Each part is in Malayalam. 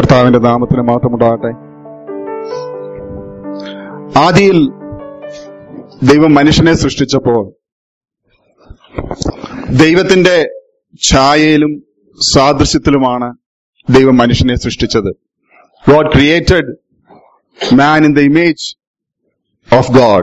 കർത്താവിന്റെ നാമത്തിന് മാത്രമുണ്ടാകട്ടെ ആദിയിൽ ദൈവം മനുഷ്യനെ സൃഷ്ടിച്ചപ്പോൾ ദൈവത്തിന്റെ ഛായയിലും സാദൃശ്യത്തിലുമാണ് ദൈവം മനുഷ്യനെ സൃഷ്ടിച്ചത് God created man in the image of God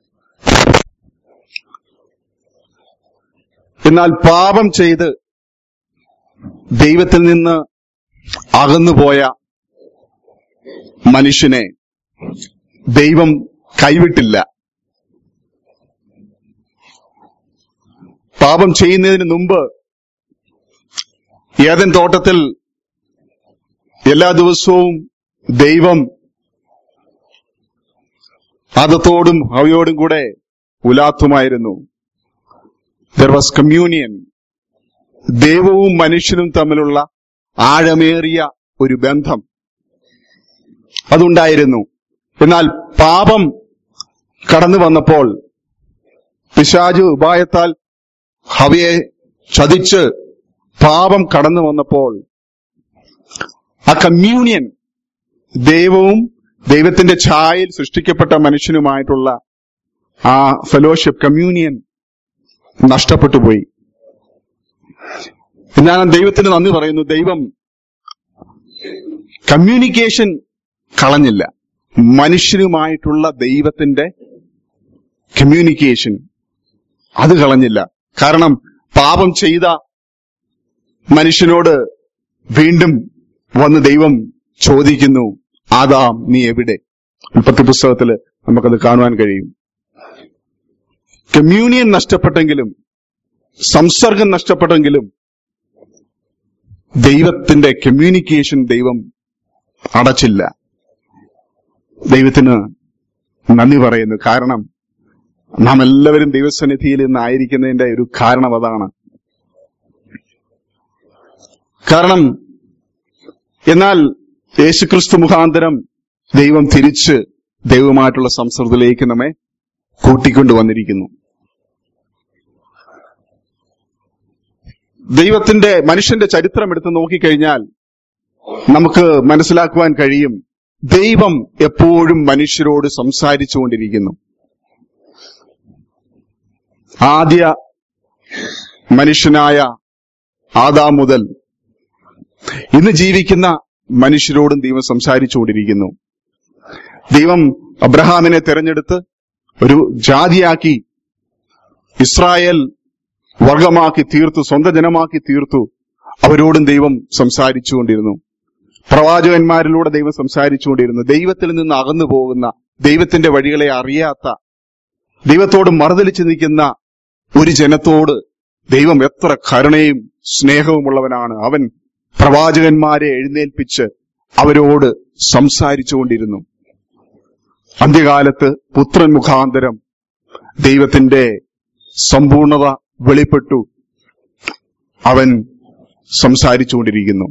എന്നാൽ പാപം ചെയ്ത് ദൈവത്തിൽ നിന്ന് അകന്നുപോയ മനുഷ്യനെ ദൈവം കൈവിട്ടില്ല പാപം ചെയ്യുന്നതിന് മുമ്പ് ഏതൻ തോട്ടത്തിൽ എല്ലാ ദിവസവും ദൈവം ആദത്തോടും അവയോടും കൂടെ ഉലാത്തുമായിരുന്നു ദർ വാസ് കമ്മ്യൂണിയൻ ദൈവവും മനുഷ്യനും തമ്മിലുള്ള ആഴമേറിയ ഒരു ബന്ധം അതുണ്ടായിരുന്നു എന്നാൽ പാപം കടന്നു വന്നപ്പോൾ പിശാജു ഉപായത്താൽ ഹവയെ ചതിച്ച് പാപം കടന്നു വന്നപ്പോൾ ആ കമ്മ്യൂണിയൻ ദൈവവും ദൈവത്തിന്റെ ഛായയിൽ സൃഷ്ടിക്കപ്പെട്ട മനുഷ്യനുമായിട്ടുള്ള ആ ഫെലോഷിപ്പ് കമ്മ്യൂണിയൻ നഷ്ടപ്പെട്ടു പോയി ഞാൻ ദൈവത്തിന് നന്ദി പറയുന്നു ദൈവം കമ്മ്യൂണിക്കേഷൻ കളഞ്ഞില്ല മനുഷ്യനുമായിട്ടുള്ള ദൈവത്തിന്റെ കമ്മ്യൂണിക്കേഷൻ അത് കളഞ്ഞില്ല കാരണം പാപം ചെയ്ത മനുഷ്യനോട് വീണ്ടും വന്ന് ദൈവം ചോദിക്കുന്നു ആദാം നീ എവിടെ ഉൽപ്പത്തി പുസ്തകത്തിൽ നമുക്കത് കാണുവാൻ കഴിയും കമ്മ്യൂണിയൻ നഷ്ടപ്പെട്ടെങ്കിലും സംസർഗം നഷ്ടപ്പെട്ടെങ്കിലും ദൈവത്തിന്റെ കമ്മ്യൂണിക്കേഷൻ ദൈവം അടച്ചില്ല ദൈവത്തിന് നന്ദി പറയുന്നു കാരണം നാം എല്ലാവരും ദൈവസന്നിധിയിൽ നിന്ന് ആയിരിക്കുന്നതിന്റെ ഒരു കാരണം അതാണ് കാരണം എന്നാൽ യേശുക്രിസ്തു മുഖാന്തരം ദൈവം തിരിച്ച് ദൈവമായിട്ടുള്ള സംസർഗത്തിലേക്ക് നമ്മെ കൂട്ടിക്കൊണ്ടുവന്നിരിക്കുന്നു ദൈവത്തിന്റെ മനുഷ്യന്റെ ചരിത്രം എടുത്ത് നോക്കിക്കഴിഞ്ഞാൽ നമുക്ക് മനസ്സിലാക്കുവാൻ കഴിയും ദൈവം എപ്പോഴും മനുഷ്യരോട് സംസാരിച്ചുകൊണ്ടിരിക്കുന്നു ആദ്യ മനുഷ്യനായ ആദാം മുതൽ ഇന്ന് ജീവിക്കുന്ന മനുഷ്യരോടും ദൈവം സംസാരിച്ചുകൊണ്ടിരിക്കുന്നു ദൈവം അബ്രഹാമിനെ തെരഞ്ഞെടുത്ത് ഒരു ജാതിയാക്കി ഇസ്രായേൽ വർഗമാക്കി തീർത്തു സ്വന്തം ജനമാക്കി തീർത്തു അവരോടും ദൈവം സംസാരിച്ചുകൊണ്ടിരുന്നു പ്രവാചകന്മാരിലൂടെ ദൈവം സംസാരിച്ചുകൊണ്ടിരുന്നു ദൈവത്തിൽ നിന്ന് അകന്നു പോകുന്ന ദൈവത്തിന്റെ വഴികളെ അറിയാത്ത ദൈവത്തോട് മറുതലിച്ച് നിൽക്കുന്ന ഒരു ജനത്തോട് ദൈവം എത്ര കരുണയും സ്നേഹവുമുള്ളവനാണ് അവൻ പ്രവാചകന്മാരെ എഴുന്നേൽപ്പിച്ച് അവരോട് സംസാരിച്ചുകൊണ്ടിരുന്നു അന്ത്യകാലത്ത് പുത്രൻ മുഖാന്തരം ദൈവത്തിന്റെ സമ്പൂർണത വെളിപ്പെട്ടു അവൻ സംസാരിച്ചുകൊണ്ടിരിക്കുന്നു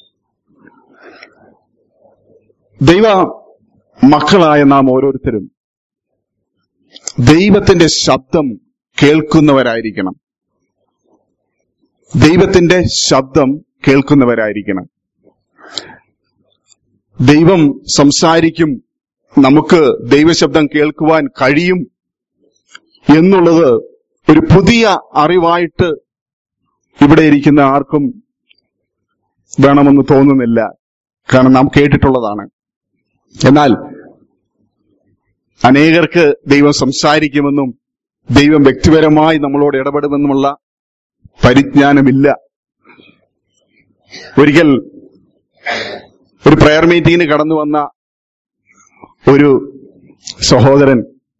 ദൈവ മക്കളായ നാം ഓരോരുത്തരും ദൈവത്തിന്റെ ശബ്ദം കേൾക്കുന്നവരായിരിക്കണം ദൈവത്തിന്റെ ശബ്ദം കേൾക്കുന്നവരായിരിക്കണം ദൈവം സംസാരിക്കും നമുക്ക് ദൈവശബ്ദം കേൾക്കുവാൻ കഴിയും എന്നുള്ളത് ഒരു പുതിയ അറിവായിട്ട് ഇവിടെ ഇരിക്കുന്ന ആർക്കും വേണമെന്ന് തോന്നുന്നില്ല കാരണം നാം കേട്ടിട്ടുള്ളതാണ് എന്നാൽ അനേകർക്ക് ദൈവം സംസാരിക്കുമെന്നും ദൈവം വ്യക്തിപരമായി നമ്മളോട് ഇടപെടുമെന്നുമുള്ള പരിജ്ഞാനമില്ല ഒരിക്കൽ ഒരു പ്രയർ മീറ്റിങ്ങിന് കടന്നു വന്ന ഒരു സഹോദരൻ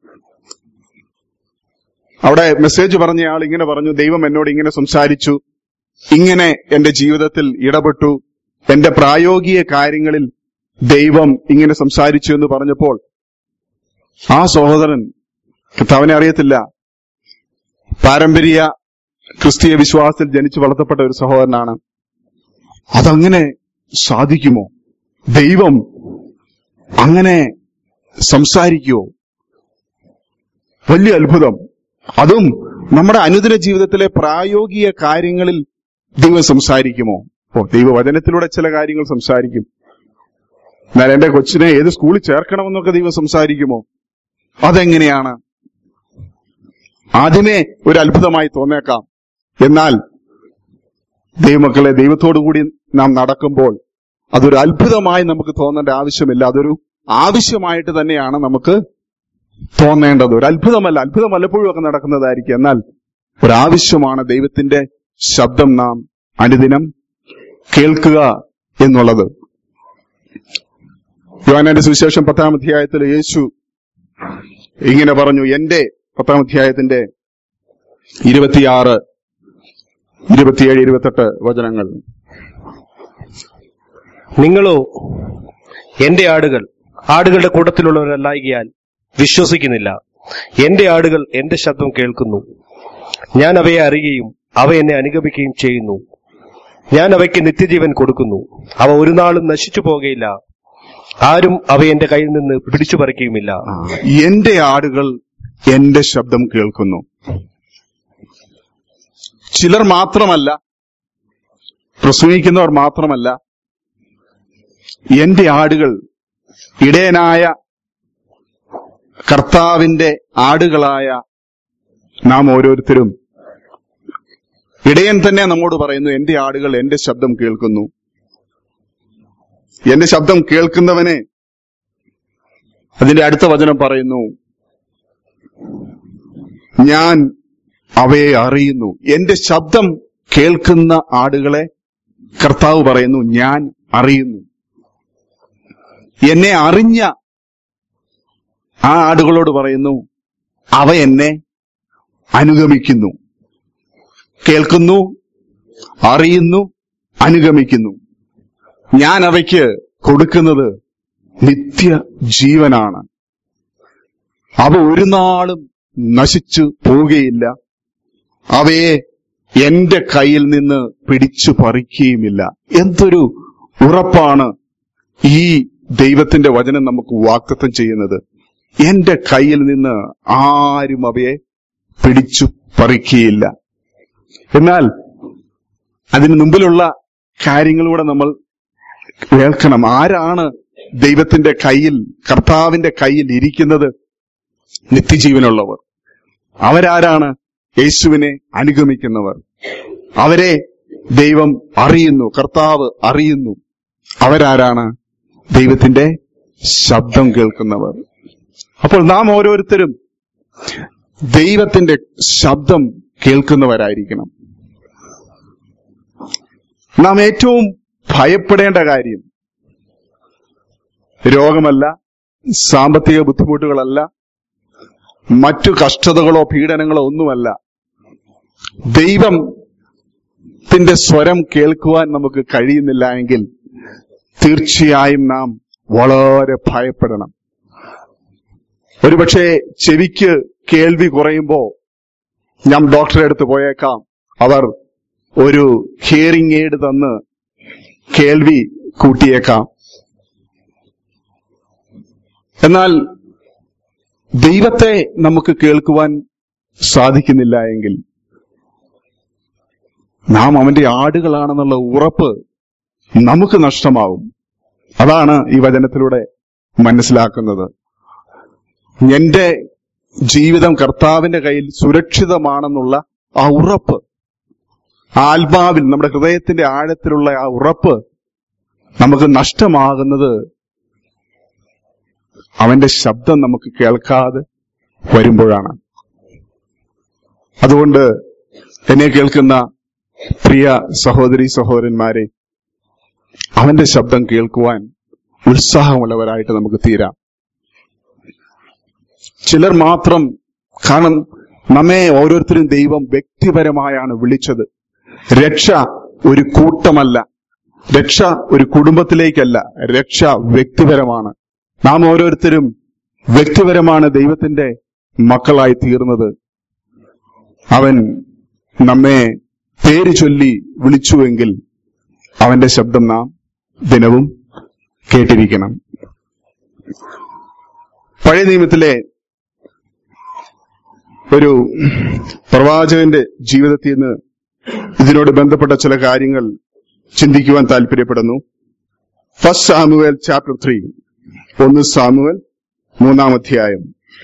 അവിടെ മെസ്സേജ് പറഞ്ഞ ആൾ ഇങ്ങനെ പറഞ്ഞു ദൈവം എന്നോട് ഇങ്ങനെ സംസാരിച്ചു ഇങ്ങനെ എന്റെ ജീവിതത്തിൽ ഇടപെട്ടു എന്റെ പ്രായോഗിക കാര്യങ്ങളിൽ ദൈവം ഇങ്ങനെ സംസാരിച്ചു എന്ന് പറഞ്ഞപ്പോൾ ആ സഹോദരൻ കർത്താവിനെ അറിയത്തില്ല പാരമ്പര്യ ക്രിസ്തീയ വിശ്വാസത്തിൽ ജനിച്ചു വളർത്തപ്പെട്ട ഒരു സഹോദരനാണ് അതങ്ങനെ സാധിക്കുമോ ദൈവം അങ്ങനെ സംസാരിക്കുമോ വലിയ അത്ഭുതം അതും നമ്മുടെ അനുദിന ജീവിതത്തിലെ പ്രായോഗിക കാര്യങ്ങളിൽ ദൈവം സംസാരിക്കുമോ ഓ ദൈവവചനത്തിലൂടെ ചില കാര്യങ്ങൾ സംസാരിക്കും എന്നാൽ എന്റെ കൊച്ചിനെ ഏത് സ്കൂളിൽ ചേർക്കണമെന്നൊക്കെ ദൈവം സംസാരിക്കുമോ അതെങ്ങനെയാണ് ആദ്യമേ ഒരു അത്ഭുതമായി തോന്നേക്കാം എന്നാൽ ദൈവമക്കളെ ദൈവത്തോടു കൂടി നാം നടക്കുമ്പോൾ അതൊരു അത്ഭുതമായി നമുക്ക് തോന്നേണ്ട ആവശ്യമില്ല അതൊരു ആവശ്യമായിട്ട് തന്നെയാണ് നമുക്ക് തോന്നേണ്ടത് ഒരു അത്ഭുതമല്ല അത്ഭുതം വല്ലപ്പോഴും ഒക്കെ നടക്കുന്നതായിരിക്കും എന്നാൽ ഒരാവശ്യമാണ് ദൈവത്തിന്റെ ശബ്ദം നാം അനുദിനം കേൾക്കുക എന്നുള്ളത് യോഹന്നാന്റെ സുവിശേഷം പത്താം അധ്യായത്തിൽ യേശു ഇങ്ങനെ പറഞ്ഞു എന്റെ പത്താം അധ്യായത്തിന്റെ ഇരുപത്തിയാറ് ഇരുപത്തിയേഴ് ഇരുപത്തെട്ട് വചനങ്ങൾ നിങ്ങളോ എന്റെ ആടുകൾ ആടുകളുടെ കൂട്ടത്തിലുള്ളവരല്ലായികയാൽ വിശ്വസിക്കുന്നില്ല എന്റെ ആടുകൾ എന്റെ ശബ്ദം കേൾക്കുന്നു ഞാൻ അവയെ അറിയുകയും അവ എന്നെ അനുഗമിക്കുകയും ചെയ്യുന്നു ഞാൻ അവയ്ക്ക് നിത്യജീവൻ കൊടുക്കുന്നു അവ ഒരു നാളും നശിച്ചു പോകുകയില്ല ആരും അവ എന്റെ കയ്യിൽ നിന്ന് പിടിച്ചു പറിക്കുകയുമില്ല എന്റെ ആടുകൾ എന്റെ ശബ്ദം കേൾക്കുന്നു ചിലർ മാത്രമല്ല പ്രസംഗിക്കുന്നവർ മാത്രമല്ല എന്റെ ആടുകൾ ഇടയനായ കർത്താവിന്റെ ആടുകളായ നാം ഓരോരുത്തരും ഇടയൻ തന്നെ നമ്മോട് പറയുന്നു എന്റെ ആടുകൾ എന്റെ ശബ്ദം കേൾക്കുന്നു എന്റെ ശബ്ദം കേൾക്കുന്നവനെ അതിന്റെ അടുത്ത വചനം പറയുന്നു ഞാൻ അവയെ അറിയുന്നു എന്റെ ശബ്ദം കേൾക്കുന്ന ആടുകളെ കർത്താവ് പറയുന്നു ഞാൻ അറിയുന്നു എന്നെ അറിഞ്ഞ ആ ആടുകളോട് പറയുന്നു അവ എന്നെ അനുഗമിക്കുന്നു കേൾക്കുന്നു അറിയുന്നു അനുഗമിക്കുന്നു ഞാൻ അവയ്ക്ക് കൊടുക്കുന്നത് നിത്യ ജീവനാണ് അവ ഒരു നാളും നശിച്ചു പോവുകയില്ല അവയെ എന്റെ കയ്യിൽ നിന്ന് പിടിച്ചു പറിക്കുകയുമില്ല എന്തൊരു ഉറപ്പാണ് ഈ ദൈവത്തിന്റെ വചനം നമുക്ക് വാക്തത്വം ചെയ്യുന്നത് എന്റെ കയ്യിൽ നിന്ന് ആരും അവയെ പിടിച്ചു പറിക്കുകയില്ല എന്നാൽ അതിന് മുമ്പിലുള്ള കാര്യങ്ങളൂടെ നമ്മൾ കേൾക്കണം ആരാണ് ദൈവത്തിന്റെ കയ്യിൽ കർത്താവിന്റെ കയ്യിൽ ഇരിക്കുന്നത് നിത്യജീവനുള്ളവർ അവരാരാണ് യേശുവിനെ അനുഗമിക്കുന്നവർ അവരെ ദൈവം അറിയുന്നു കർത്താവ് അറിയുന്നു അവരാരാണ് ദൈവത്തിന്റെ ശബ്ദം കേൾക്കുന്നവർ അപ്പോൾ നാം ഓരോരുത്തരും ദൈവത്തിന്റെ ശബ്ദം കേൾക്കുന്നവരായിരിക്കണം നാം ഏറ്റവും ഭയപ്പെടേണ്ട കാര്യം രോഗമല്ല സാമ്പത്തിക ബുദ്ധിമുട്ടുകളല്ല മറ്റു കഷ്ടതകളോ പീഡനങ്ങളോ ഒന്നുമല്ല ദൈവത്തിന്റെ സ്വരം കേൾക്കുവാൻ നമുക്ക് കഴിയുന്നില്ല എങ്കിൽ തീർച്ചയായും നാം വളരെ ഭയപ്പെടണം ഒരുപക്ഷെ ചെവിക്ക് കേൾവി കുറയുമ്പോ ഞാൻ ഡോക്ടറെ അടുത്ത് പോയേക്കാം അവർ ഒരു ഹിയറിംഗ് എയ്ഡ് തന്ന് കേൾവി കൂട്ടിയേക്കാം എന്നാൽ ദൈവത്തെ നമുക്ക് കേൾക്കുവാൻ സാധിക്കുന്നില്ല എങ്കിൽ നാം അവന്റെ ആടുകളാണെന്നുള്ള ഉറപ്പ് നമുക്ക് നഷ്ടമാവും അതാണ് ഈ വചനത്തിലൂടെ മനസ്സിലാക്കുന്നത് എന്റെ ജീവിതം കർത്താവിന്റെ കയ്യിൽ സുരക്ഷിതമാണെന്നുള്ള ആ ഉറപ്പ് ആത്മാവിൽ നമ്മുടെ ഹൃദയത്തിന്റെ ആഴത്തിലുള്ള ആ ഉറപ്പ് നമുക്ക് നഷ്ടമാകുന്നത് അവന്റെ ശബ്ദം നമുക്ക് കേൾക്കാതെ വരുമ്പോഴാണ് അതുകൊണ്ട് എന്നെ കേൾക്കുന്ന പ്രിയ സഹോദരി സഹോദരന്മാരെ അവന്റെ ശബ്ദം കേൾക്കുവാൻ ഉത്സാഹമുള്ളവരായിട്ട് നമുക്ക് തീരാം ചിലർ മാത്രം കാരണം നമ്മെ ഓരോരുത്തരും ദൈവം വ്യക്തിപരമായാണ് വിളിച്ചത് രക്ഷ ഒരു കൂട്ടമല്ല രക്ഷ ഒരു കുടുംബത്തിലേക്കല്ല രക്ഷ വ്യക്തിപരമാണ് നാം ഓരോരുത്തരും വ്യക്തിപരമാണ് ദൈവത്തിന്റെ മക്കളായി തീർന്നത് അവൻ നമ്മെ പേര് ചൊല്ലി വിളിച്ചുവെങ്കിൽ അവന്റെ ശബ്ദം നാം ദിനവും കേട്ടിരിക്കണം പഴയ നിയമത്തിലെ ഒരു പ്രവാചകന്റെ ജീവിതത്തിൽ നിന്ന് ഇതിനോട് ബന്ധപ്പെട്ട ചില കാര്യങ്ങൾ ചിന്തിക്കുവാൻ താല്പര്യപ്പെടുന്നു ഫസ്റ്റ് സാമുവേൽ ചാപ്റ്റർ ത്രീ ഒന്ന് സാമുവേൽ മൂന്നാം അധ്യായം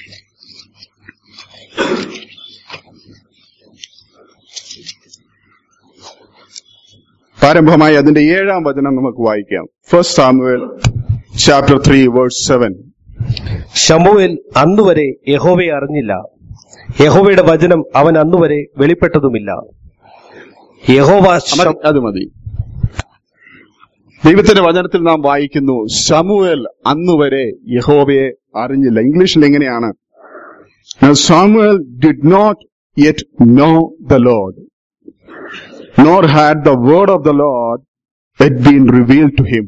പ്രാരംഭമായി അതിന്റെ ഏഴാം വചനം നമുക്ക് വായിക്കാം first Samuel chapter three verse seven Samuel അന്നുവരെ യഹോവയെ അറിഞ്ഞില്ല യഹോവയുടെ വചനം അവൻ അന്നുവരെ വെളിപ്പെട്ടതുമില്ല യഹോവ ശം- അത് മതി ദൈവത്തിന്റെ വചനത്തിൽ നാം വായിക്കുന്നു ശമുവേൽ അന്നുവരെ യഹോവയെ അറിഞ്ഞില്ല ഇംഗ്ലീഷിൽ എങ്ങനെയാണ് Samuel did not yet know the Lord nor had the word of the Lord yet been reveal to him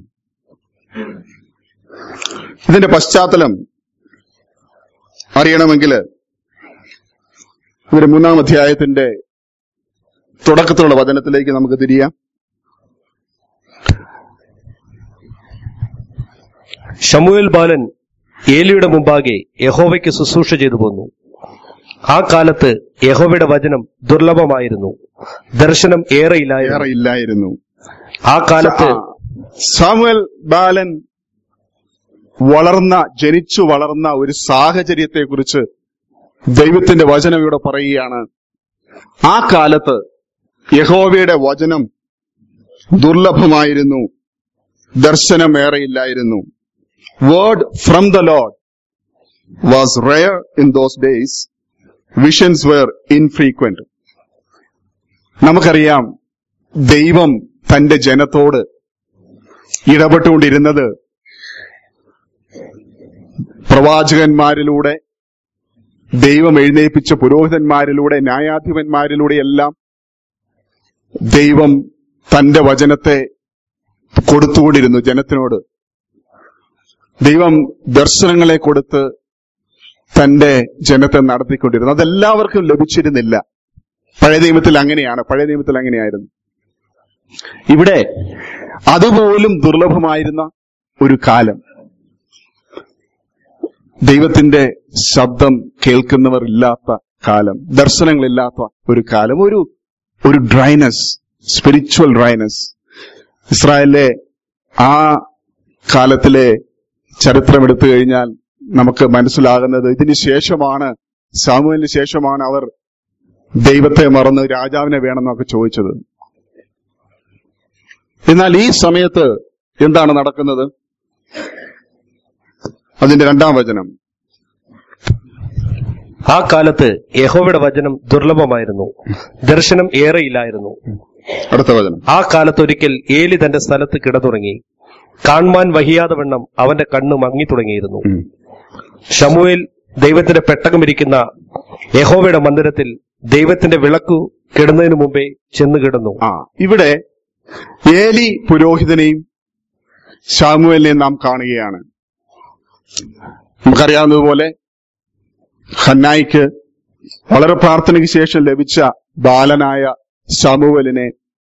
ഇതിന്റെ പശ്ചാത്തലം അറിയണമെങ്കിൽ ഇതിന്റെ മൂന്നാം അധ്യായത്തിന്റെ തുടക്കത്തിലുള്ള വചനത്തിലേക്ക് നമുക്ക് തിരിയാം ശമുവേൽ ബാലൻ ഏലിയുടെ മുമ്പാകെ യഹോവയ്ക്ക് ശുശ്രൂഷ ചെയ്തു പോന്നു ആ കാലത്ത് യഹോവയുടെ വചനം ദുർലഭമായിരുന്നു ദർശനം ഏറെയില്ലായിരുന്നു ഏറെ ഇല്ലായിരുന്നു ആ കാലത്ത് ആ, സാമുവൽ ബാലൻ വളർന്ന ജനിച്ചു വളർന്ന ഒരു സാഹചര്യത്തെക്കുറിച്ച് ദൈവത്തിന്റെ വചനം ഇവിടെ പറയുകയാണ് ആ കാലത്ത് യഹോവയുടെ വചനം ദുർലഭമായിരുന്നു ദർശനം ഏറെയില്ലായിരുന്നു word from the Lord was rare in those days visions were infrequent നമുക്കറിയാം ദൈവം തന്റെ ജനത്തോട് ഇടപെട്ടുകൊണ്ടിരുന്നത് പ്രവാചകന്മാരിലൂടെ ദൈവം എഴുന്നേൽപ്പിച്ച പുരോഹിതന്മാരിലൂടെ ന്യായാധിപന്മാരിലൂടെ എല്ലാം ദൈവം തന്റെ വചനത്തെ കൊടുത്തുകൊണ്ടിരുന്നു ജനത്തിനോട് ദൈവം ദർശനങ്ങളെ കൊടുത്ത് തന്റെ ജനത്തെ നടത്തിക്കൊണ്ടിരുന്നു അതെല്ലാവർക്കും ലഭിച്ചിരുന്നില്ല പഴയ നിയമത്തിൽ അങ്ങനെയാണ് പഴയ നിയമത്തിൽ അങ്ങനെയായിരുന്നു ഇവിടെ അതുപോലും ദുർലഭമായിരുന്ന ഒരു കാലം ദൈവത്തിന്റെ ശബ്ദം കേൾക്കുന്നവർ ഇല്ലാത്ത കാലം ദർശനങ്ങളില്ലാത്ത ഒരു കാലം ഒരു ഒരു ഡ്രൈനസ് സ്പിരിച്വൽ ഡ്രൈനസ് ഇസ്രായേലിലെ ആ കാലത്തിലെ ചരിത്രം എടുത്തു കഴിഞ്ഞാൽ നമുക്ക് മനസ്സിലാകുന്നത് ഇതിന് ശേഷമാണ് സാമൂഹലിന് ശേഷമാണ് അവർ ദൈവത്തെ മറന്ന് രാജാവിനെ വേണമെന്നൊക്കെ ചോദിച്ചത് എന്നാൽ ഈ സമയത്ത് എന്താണ് നടക്കുന്നത് അതിന്റെ രണ്ടാം വചനം ആ കാലത്ത് യഹോവയുടെ വചനം ദുർലഭമായിരുന്നു ദർശനം ഏറെയില്ലായിരുന്നു അടുത്ത വചനം ആ കാലത്ത് ഒരിക്കൽ ഏലി തന്റെ സ്ഥലത്ത് കിടന്നുറങ്ങി കാൺമാൻ വഹിയാതെ വണ്ണം അവന്റെ കണ്ണ് മങ്ങി തുടങ്ങിയിരുന്നു ഉം. ഷമുവേൽ ദൈവത്തിന്റെ പെട്ടകമിരിക്കുന്ന യഹോവയുടെ മന്ദിരത്തിൽ ദൈവത്തിന്റെ വിളക്കു കിടന്നതിനു മുമ്പേ ചെന്ന് കിടന്നു ആ ഇവിടെ ഏലി പുരോഹിതനെയും ശാമുവേലിനെയും നാം കാണുകയാണ് നമുക്കറിയാവുന്നതുപോലെ ഹന്നായിക്ക് വളരെ പ്രാർത്ഥനയ്ക്ക് ശേഷം ലഭിച്ച ബാലനായ ശാമുവലിനെ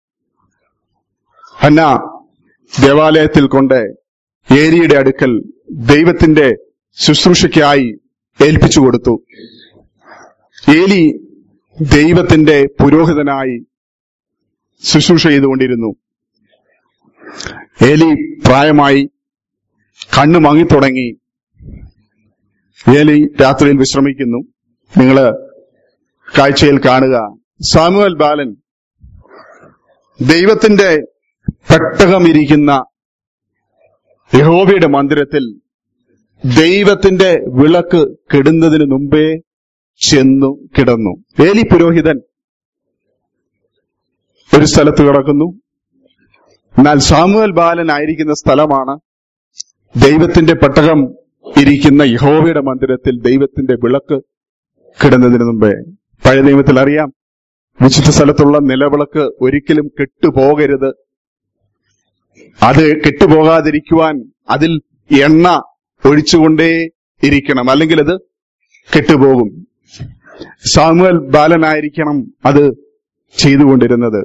ഹന്ന ദേവാലയത്തിൽ കൊണ്ട് ഏലിയുടെ അടുക്കൽ ദൈവത്തിന്റെ ശുശ്രൂഷയ്ക്കായി ഏൽപ്പിച്ചു കൊടുത്തു ഏലി ദൈവത്തിന്റെ പുരോഹിതനായി ശുശ്രൂഷ ചെയ്തുകൊണ്ടിരുന്നു ഏലി പ്രായമായി കണ്ണു മങ്ങിത്തുടങ്ങി ഏലി രാത്രിയിൽ വിശ്രമിക്കുന്നു നിങ്ങള് കാഴ്ചയിൽ കാണുക സാമുവൽ ബാലൻ ദൈവത്തിന്റെ പെട്ടകം ഇരിക്കുന്ന യഹോവയുടെ മന്ദിരത്തിൽ ദൈവത്തിന്റെ വിളക്ക് കെടുന്നതിന് മുമ്പേ ചെന്നു കിടന്നു ഏലി പുരോഹിതൻ ഒരു സ്ഥലത്ത് കിടക്കുന്നു എന്നാൽ സാമുവൽ ബാലൻ ആയിരിക്കുന്ന സ്ഥലമാണ് ദൈവത്തിന്റെ പെട്ടകം ഇരിക്കുന്ന യഹോവയുടെ മന്ദിരത്തിൽ ദൈവത്തിന്റെ വിളക്ക് കിടന്നതിന് മുമ്പേ പഴയ നിയമത്തിൽ അറിയാം വിശുദ്ധ സ്ഥലത്തുള്ള നിലവിളക്ക് ഒരിക്കലും കെട്ടുപോകരുത് അത് കെട്ടുപോകാതിരിക്കുവാൻ അതിൽ എണ്ണ ഒഴിച്ചുകൊണ്ടേ ഇരിക്കണം അല്ലെങ്കിൽ അത് കെട്ടുപോകും സാമുവൽ ബാലനായിരിക്കണം അത് ചെയ്തുകൊണ്ടിരുന്നത്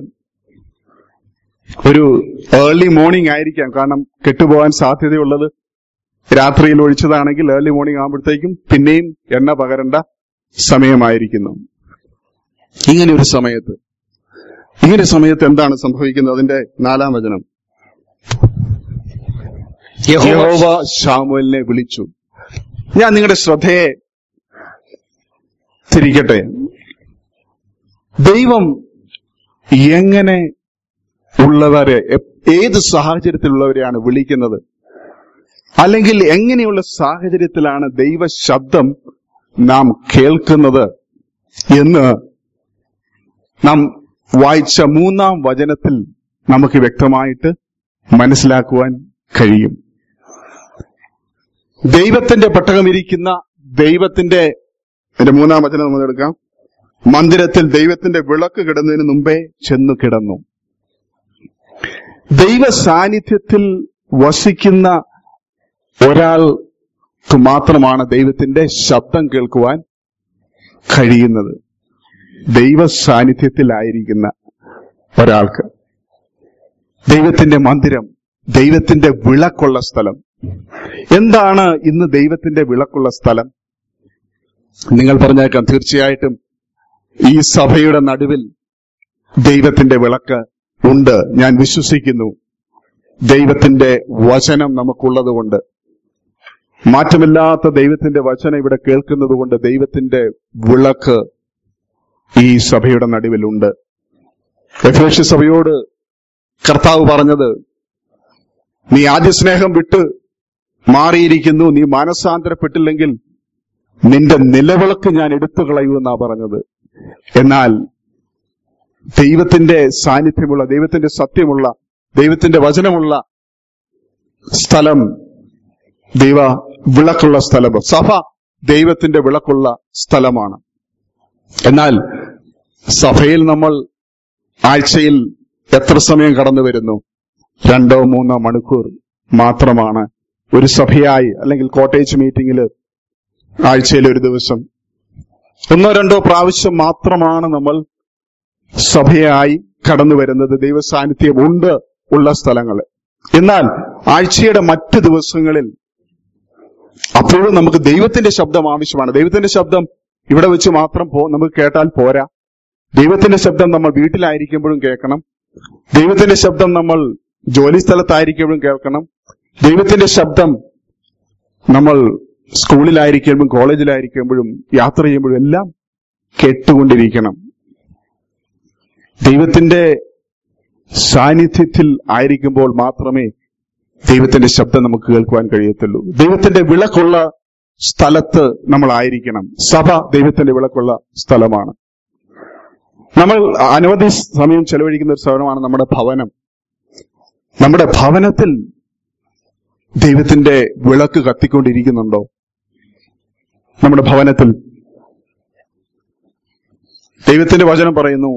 ഒരു ഏർലി മോർണിംഗ് ആയിരിക്കാം കാരണം കെട്ടുപോകാൻ സാധ്യതയുള്ളത് രാത്രിയിൽ ഒഴിച്ചതാണെങ്കിൽ ഏർലി മോർണിംഗ് ആകുമ്പോഴത്തേക്കും പിന്നെയും എണ്ണ പകരേണ്ട സമയമായിരിക്കുന്നു ഇങ്ങനെ ഒരു സമയത്ത് ഇങ്ങനെ സമയത്ത് എന്താണ് സംഭവിക്കുന്നത് അതിന്റെ നാലാം വചനം യഹോവ യഹോവ ശാമുവലിനെ വിളിച്ചു ഞാൻ നിങ്ങളുടെ ശ്രദ്ധയെ തിരിക്കട്ടെ ദൈവം എങ്ങനെ ഉള്ളവരെ എ- ഏത് സാഹചര്യത്തിലുള്ളവരെയാണ് വിളിക്കുന്നത് അല്ലെങ്കിൽ എങ്ങനെയുള്ള സാഹചര്യത്തിലാണ് ദൈവ ശബ്ദം നാം കേൾക്കുന്നത് എന്ന് നാം വായിച്ച മൂന്നാം വചനത്തിൽ നമുക്ക് വ്യക്തമായിട്ട് മനസ്സിലാക്കുവാൻ കഴിയും ദൈവത്തിന്റെ പെട്ടകമിരിക്കുന്ന ദൈവത്തിന്റെ എന്റെ മൂന്നാം വചനം നമ്മൾ എടുക്കാം മന്ദിരത്തിൽ ദൈവത്തിന്റെ വിളക്ക് കിടന്നതിന് മുമ്പേ ചെന്നു കിടന്നു ദൈവ സാന്നിധ്യത്തിൽ വസിക്കുന്ന ഒരാൾക്ക് മാത്രമാണ് ദൈവത്തിന്റെ ശബ്ദം കേൾക്കുവാൻ കഴിയുന്നത് ദൈവ സാന്നിധ്യത്തിലായിരിക്കുന്ന ഒരാൾക്ക് ദൈവത്തിന്റെ മന്ദിരം ദൈവത്തിന്റെ വിളക്കുള്ള സ്ഥലം എന്താണ് ഇന്ന് ദൈവത്തിന്റെ വിളക്കുള്ള സ്ഥലം നിങ്ങൾ പറഞ്ഞേക്കാം തീർച്ചയായിട്ടും ഈ സഭയുടെ നടുവിൽ ദൈവത്തിന്റെ വിളക്ക് ഉണ്ട് ഞാൻ വിശ്വസിക്കുന്നു ദൈവത്തിന്റെ വചനം നമുക്കുള്ളത് കൊണ്ട് മാറ്റമില്ലാത്ത ദൈവത്തിന്റെ വചനം ഇവിടെ കേൾക്കുന്നത് കൊണ്ട് ദൈവത്തിന്റെ വിളക്ക് ഈ സഭയുടെ നടുവിലുണ്ട് എഫേഷ്യ സഭയോട് കർത്താവ് പറഞ്ഞത് നീ ആദ്യ സ്നേഹം വിട്ട് മാറിയിരിക്കുന്നു നീ മാനസാന്തരപ്പെട്ടില്ലെങ്കിൽ നിന്റെ നിലവിളക്ക് ഞാൻ എടുത്തു കളയുമെന്നാ പറഞ്ഞത് എന്നാൽ ദൈവത്തിന്റെ സാന്നിധ്യമുള്ള ദൈവത്തിന്റെ സത്യമുള്ള ദൈവത്തിന്റെ വചനമുള്ള സ്ഥലം ദൈവ വിളക്കുള്ള സ്ഥലം സഭ ദൈവത്തിന്റെ വിളക്കുള്ള സ്ഥലമാണ് എന്നാൽ സഭയിൽ നമ്മൾ ആഴ്ചയിൽ എത്ര സമയം കടന്നു വരുന്നു രണ്ടോ മൂന്നോ മണിക്കൂർ മാത്രമാണ് ഒരു സഭയായി അല്ലെങ്കിൽ കോട്ടേജ് മീറ്റിംഗിൽ ആഴ്ചയിൽ ഒരു ദിവസം ഒന്നോ രണ്ടോ പ്രാവശ്യം മാത്രമാണ് നമ്മൾ സഭയായി കടന്നു വരുന്നത് ദൈവ സാന്നിധ്യം ഉണ്ട് ഉള്ള സ്ഥലങ്ങൾ എന്നാൽ ആഴ്ചയുടെ മറ്റ് ദിവസങ്ങളിൽ അപ്പോഴും നമുക്ക് ദൈവത്തിന്റെ ശബ്ദം ആവശ്യമാണ് ദൈവത്തിന്റെ ശബ്ദം ഇവിടെ വെച്ച് മാത്രം പോ നമുക്ക് കേട്ടാൽ പോരാ ദൈവത്തിന്റെ ശബ്ദം നമ്മൾ വീട്ടിലായിരിക്കുമ്പോഴും കേൾക്കണം ദൈവത്തിന്റെ ശബ്ദം നമ്മൾ ജോലി സ്ഥലത്തായിരിക്കുമ്പോഴും കേൾക്കണം ദൈവത്തിന്റെ ശബ്ദം നമ്മൾ സ്കൂളിലായിരിക്കുമ്പോഴും കോളേജിലായിരിക്കുമ്പോഴും യാത്ര ചെയ്യുമ്പോഴും എല്ലാം കേട്ടുകൊണ്ടിരിക്കണം ദൈവത്തിന്റെ സാന്നിധ്യത്തിൽ ആയിരിക്കുമ്പോൾ മാത്രമേ ദൈവത്തിന്റെ ശബ്ദം നമുക്ക് കേൾക്കുവാൻ കഴിയത്തുള്ളൂ ദൈവത്തിന്റെ വിളക്കുള്ള സ്ഥലത്ത് നമ്മൾ ആയിരിക്കണം സഭ ദൈവത്തിന്റെ വിളക്കുള്ള സ്ഥലമാണ് നമ്മൾ അനവധി സമയം ചെലവഴിക്കുന്ന ഒരു സ്ഥലമാണ് നമ്മുടെ ഭവനം നമ്മുടെ ഭവനത്തിൽ ദൈവത്തിന്റെ വിളക്ക് കത്തിക്കൊണ്ടിരിക്കുന്നുണ്ടോ നമ്മുടെ ഭവനത്തിൽ ദൈവത്തിന്റെ വചനം പറയുന്നു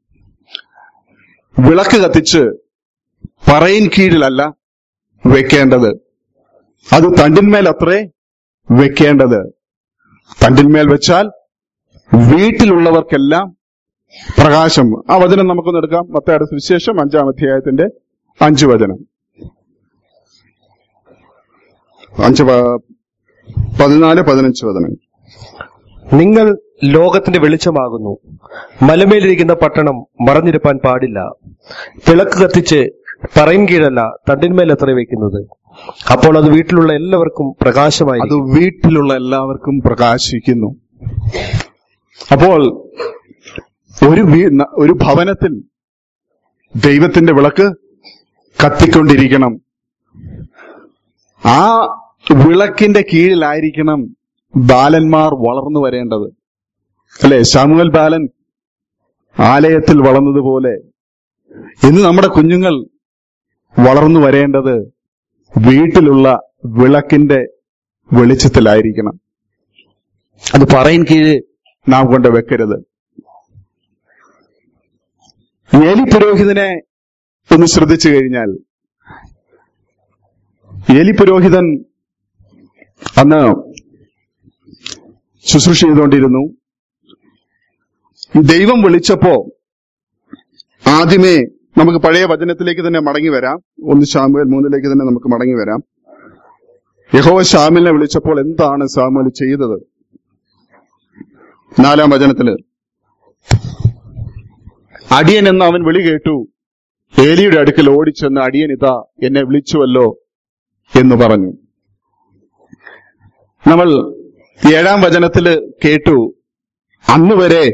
വിളക്ക് കത്തിച്ച് പറയിൻ കീഴിലല്ല വെക്കേണ്ടത് അത് തണ്ടിന്മേൽ അത്രേ വെക്കേണ്ടത് തണ്ടിന്മേൽ വെച്ചാൽ വീട്ടിലുള്ളവർക്കെല്ലാം പ്രകാശം ആ വചനം നമുക്കൊന്ന് എടുക്കാം മത്തയുടെ സുവിശേഷം അഞ്ചാം അധ്യായത്തിന്റെ അഞ്ച് വചനം അഞ്ച് പ- പതിനാല് പതിനഞ്ച് വചനം നിങ്ങൾ ലോകത്തിന്റെ വെളിച്ചമാകുന്നു മലമേലിരിക്കുന്ന പട്ടണം മറഞ്ഞിരുപ്പാൻ പാടില്ല വിളക്ക് കത്തിച്ച് പറയും കീഴല്ല തണ്ടിന്മേൽ എത്ര വെക്കുന്നത് അപ്പോൾ അത് വീട്ടിലുള്ള എല്ലാവർക്കും പ്രകാശമായി അത് വീട്ടിലുള്ള എല്ലാവർക്കും പ്രകാശിക്കുന്നു അപ്പോൾ ഒരു വീ- ന- ഒരു ഭവനത്തിൽ ദൈവത്തിന്റെ വിളക്ക് കത്തിക്കൊണ്ടിരിക്കണം ആ വിളക്കിന്റെ കീഴിലായിരിക്കണം ബാലന്മാർ വളർന്നു വരേണ്ടത് അല്ലെ ശാമുവൽ ബാലൻ ആലയത്തിൽ വളർന്നതുപോലെ ഇന്ന് നമ്മുടെ കുഞ്ഞുങ്ങൾ വളർന്നു വരേണ്ടത് വീട്ടിലുള്ള വിളക്കിന്റെ വെളിച്ചത്തിലായിരിക്കണം അത് പറയിൻ കീഴ് നാം കൊണ്ട് വെക്കരുത് ഏലി പുരോഹിതനെ ഒന്ന് ശ്രദ്ധിച്ചു കഴിഞ്ഞാൽ ഏലി പുരോഹിതൻ അന്ന് ശുശ്രൂഷ ചെയ്തുകൊണ്ടിരുന്നു ദൈവം വിളിച്ചപ്പോ ആദ്യമേ നമുക്ക് പഴയ വചനത്തിലേക്ക് തന്നെ മടങ്ങി വരാം ഒന്ന് ശാമുവേൽ മൂന്നിലേക്ക് തന്നെ നമുക്ക് മടങ്ങി വരാം യഹോവ ശാമിലിനെ വിളിച്ചപ്പോൾ എന്താണ് സാമുവൽ ചെയ്തത് നാലാം വചനത്തില് അടിയൻ എന്ന് അവൻ വിളി കേട്ടു ഏലിയുടെ അടുക്കൽ ഓടിച്ചെന്ന് അടിയൻ ഇതാ എന്നെ വിളിച്ചുവല്ലോ എന്ന് പറഞ്ഞു നമ്മൾ ഏഴാം വചനത്തില് കേട്ടു അന്ന് വരെ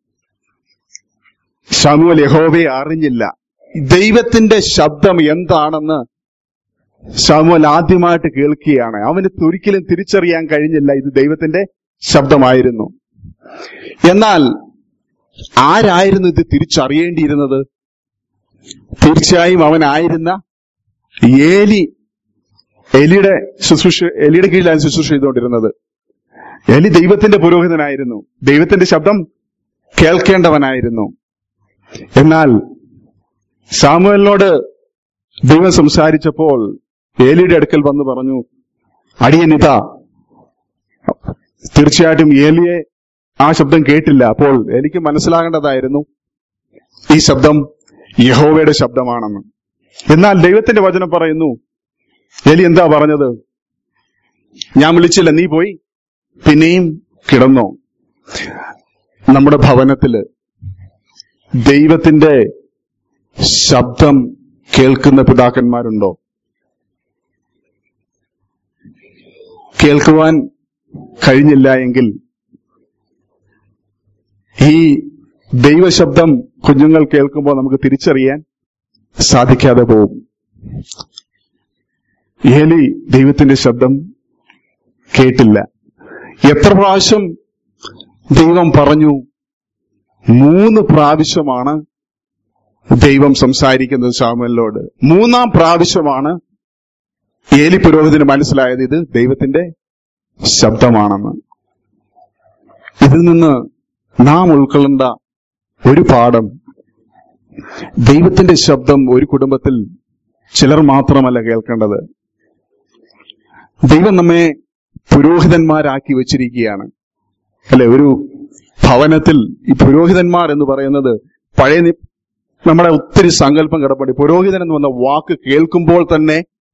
ശമുവൽ യഹോവയെ അറിഞ്ഞില്ല ദൈവത്തിന്റെ ശബ്ദം എന്താണെന്ന് ശമുവൽ ആദ്യമായിട്ട് കേൾക്കുകയാണ് അവന് ഒരിക്കലും തിരിച്ചറിയാൻ കഴിഞ്ഞില്ല ഇത് ദൈവത്തിന്റെ ശബ്ദമായിരുന്നു എന്നാൽ ആരായിരുന്നു ഇത് തിരിച്ചറിയേണ്ടിയിരുന്നത് തീർച്ചയായും അവനായിരുന്ന ഏലി എലിയുടെ ശുശ്രൂഷ എലിയുടെ കീഴിലാണ് ശുശ്രൂഷ ചെയ്തുകൊണ്ടിരുന്നത് എലി ദൈവത്തിന്റെ പുരോഹിതനായിരുന്നു ദൈവത്തിന്റെ ശബ്ദം കേൾക്കേണ്ടവനായിരുന്നു എന്നാൽ സാമുവലിനോട് ദൈവം സംസാരിച്ചപ്പോൾ ഏലിയുടെ അടുക്കൽ വന്ന് പറഞ്ഞു അടിയനിത തീർച്ചയായിട്ടും ഏലിയെ ആ ശബ്ദം കേട്ടില്ല അപ്പോൾ എനിക്ക് മനസ്സിലാകേണ്ടതായിരുന്നു ഈ ശബ്ദം യഹോവയുടെ ശബ്ദമാണെന്ന് എന്നാൽ ദൈവത്തിന്റെ വചനം പറയുന്നു എലി എന്താ പറഞ്ഞത് ഞാൻ വിളിച്ചില്ല നീ പോയി പിന്നെയും കിടന്നോ നമ്മുടെ ഭവനത്തില് ദൈവത്തിന്റെ ശബ്ദം കേൾക്കുന്ന പിതാക്കന്മാരുണ്ടോ കേൾക്കുവാൻ കഴിഞ്ഞില്ല എങ്കിൽ ഈ ദൈവശബ്ദം കുഞ്ഞുങ്ങൾ കേൾക്കുമ്പോൾ നമുക്ക് തിരിച്ചറിയാൻ സാധിക്കാതെ പോകും ഏലി ദൈവത്തിന്റെ ശബ്ദം കേട്ടില്ല എത്ര പ്രാവശ്യം ദൈവം പറഞ്ഞു മൂന്ന് പ്രാവശ്യമാണ് ദൈവം സംസാരിക്കുന്നത് സാമുവലിനോട് മൂന്നാം പ്രാവശ്യമാണ് ഏലി പുരോഹിതന് മനസ്സിലായത് ഇത് ദൈവത്തിന്റെ ശബ്ദമാണെന്ന് ഇതിൽ നിന്ന് നാം ഉൾക്കൊള്ളേണ്ട ഒരു പാഠം ദൈവത്തിന്റെ ശബ്ദം ഒരു കുടുംബത്തിൽ ചിലർ മാത്രമല്ല കേൾക്കേണ്ടത് ദൈവം നമ്മെ പുരോഹിതന്മാരാക്കി വെച്ചിരിക്കുകയാണ് അല്ലെ ഒരു ഭവനത്തിൽ ഈ പുരോഹിതന്മാർ എന്ന് പറയുന്നത് പഴയ നി- നമ്മുടെ ഒത്തിരി സങ്കല്പം കിടപ്പുണ്ട് പുരോഹിതൻ എന്ന് വന്ന വാക്ക് കേൾക്കുമ്പോൾ തന്നെ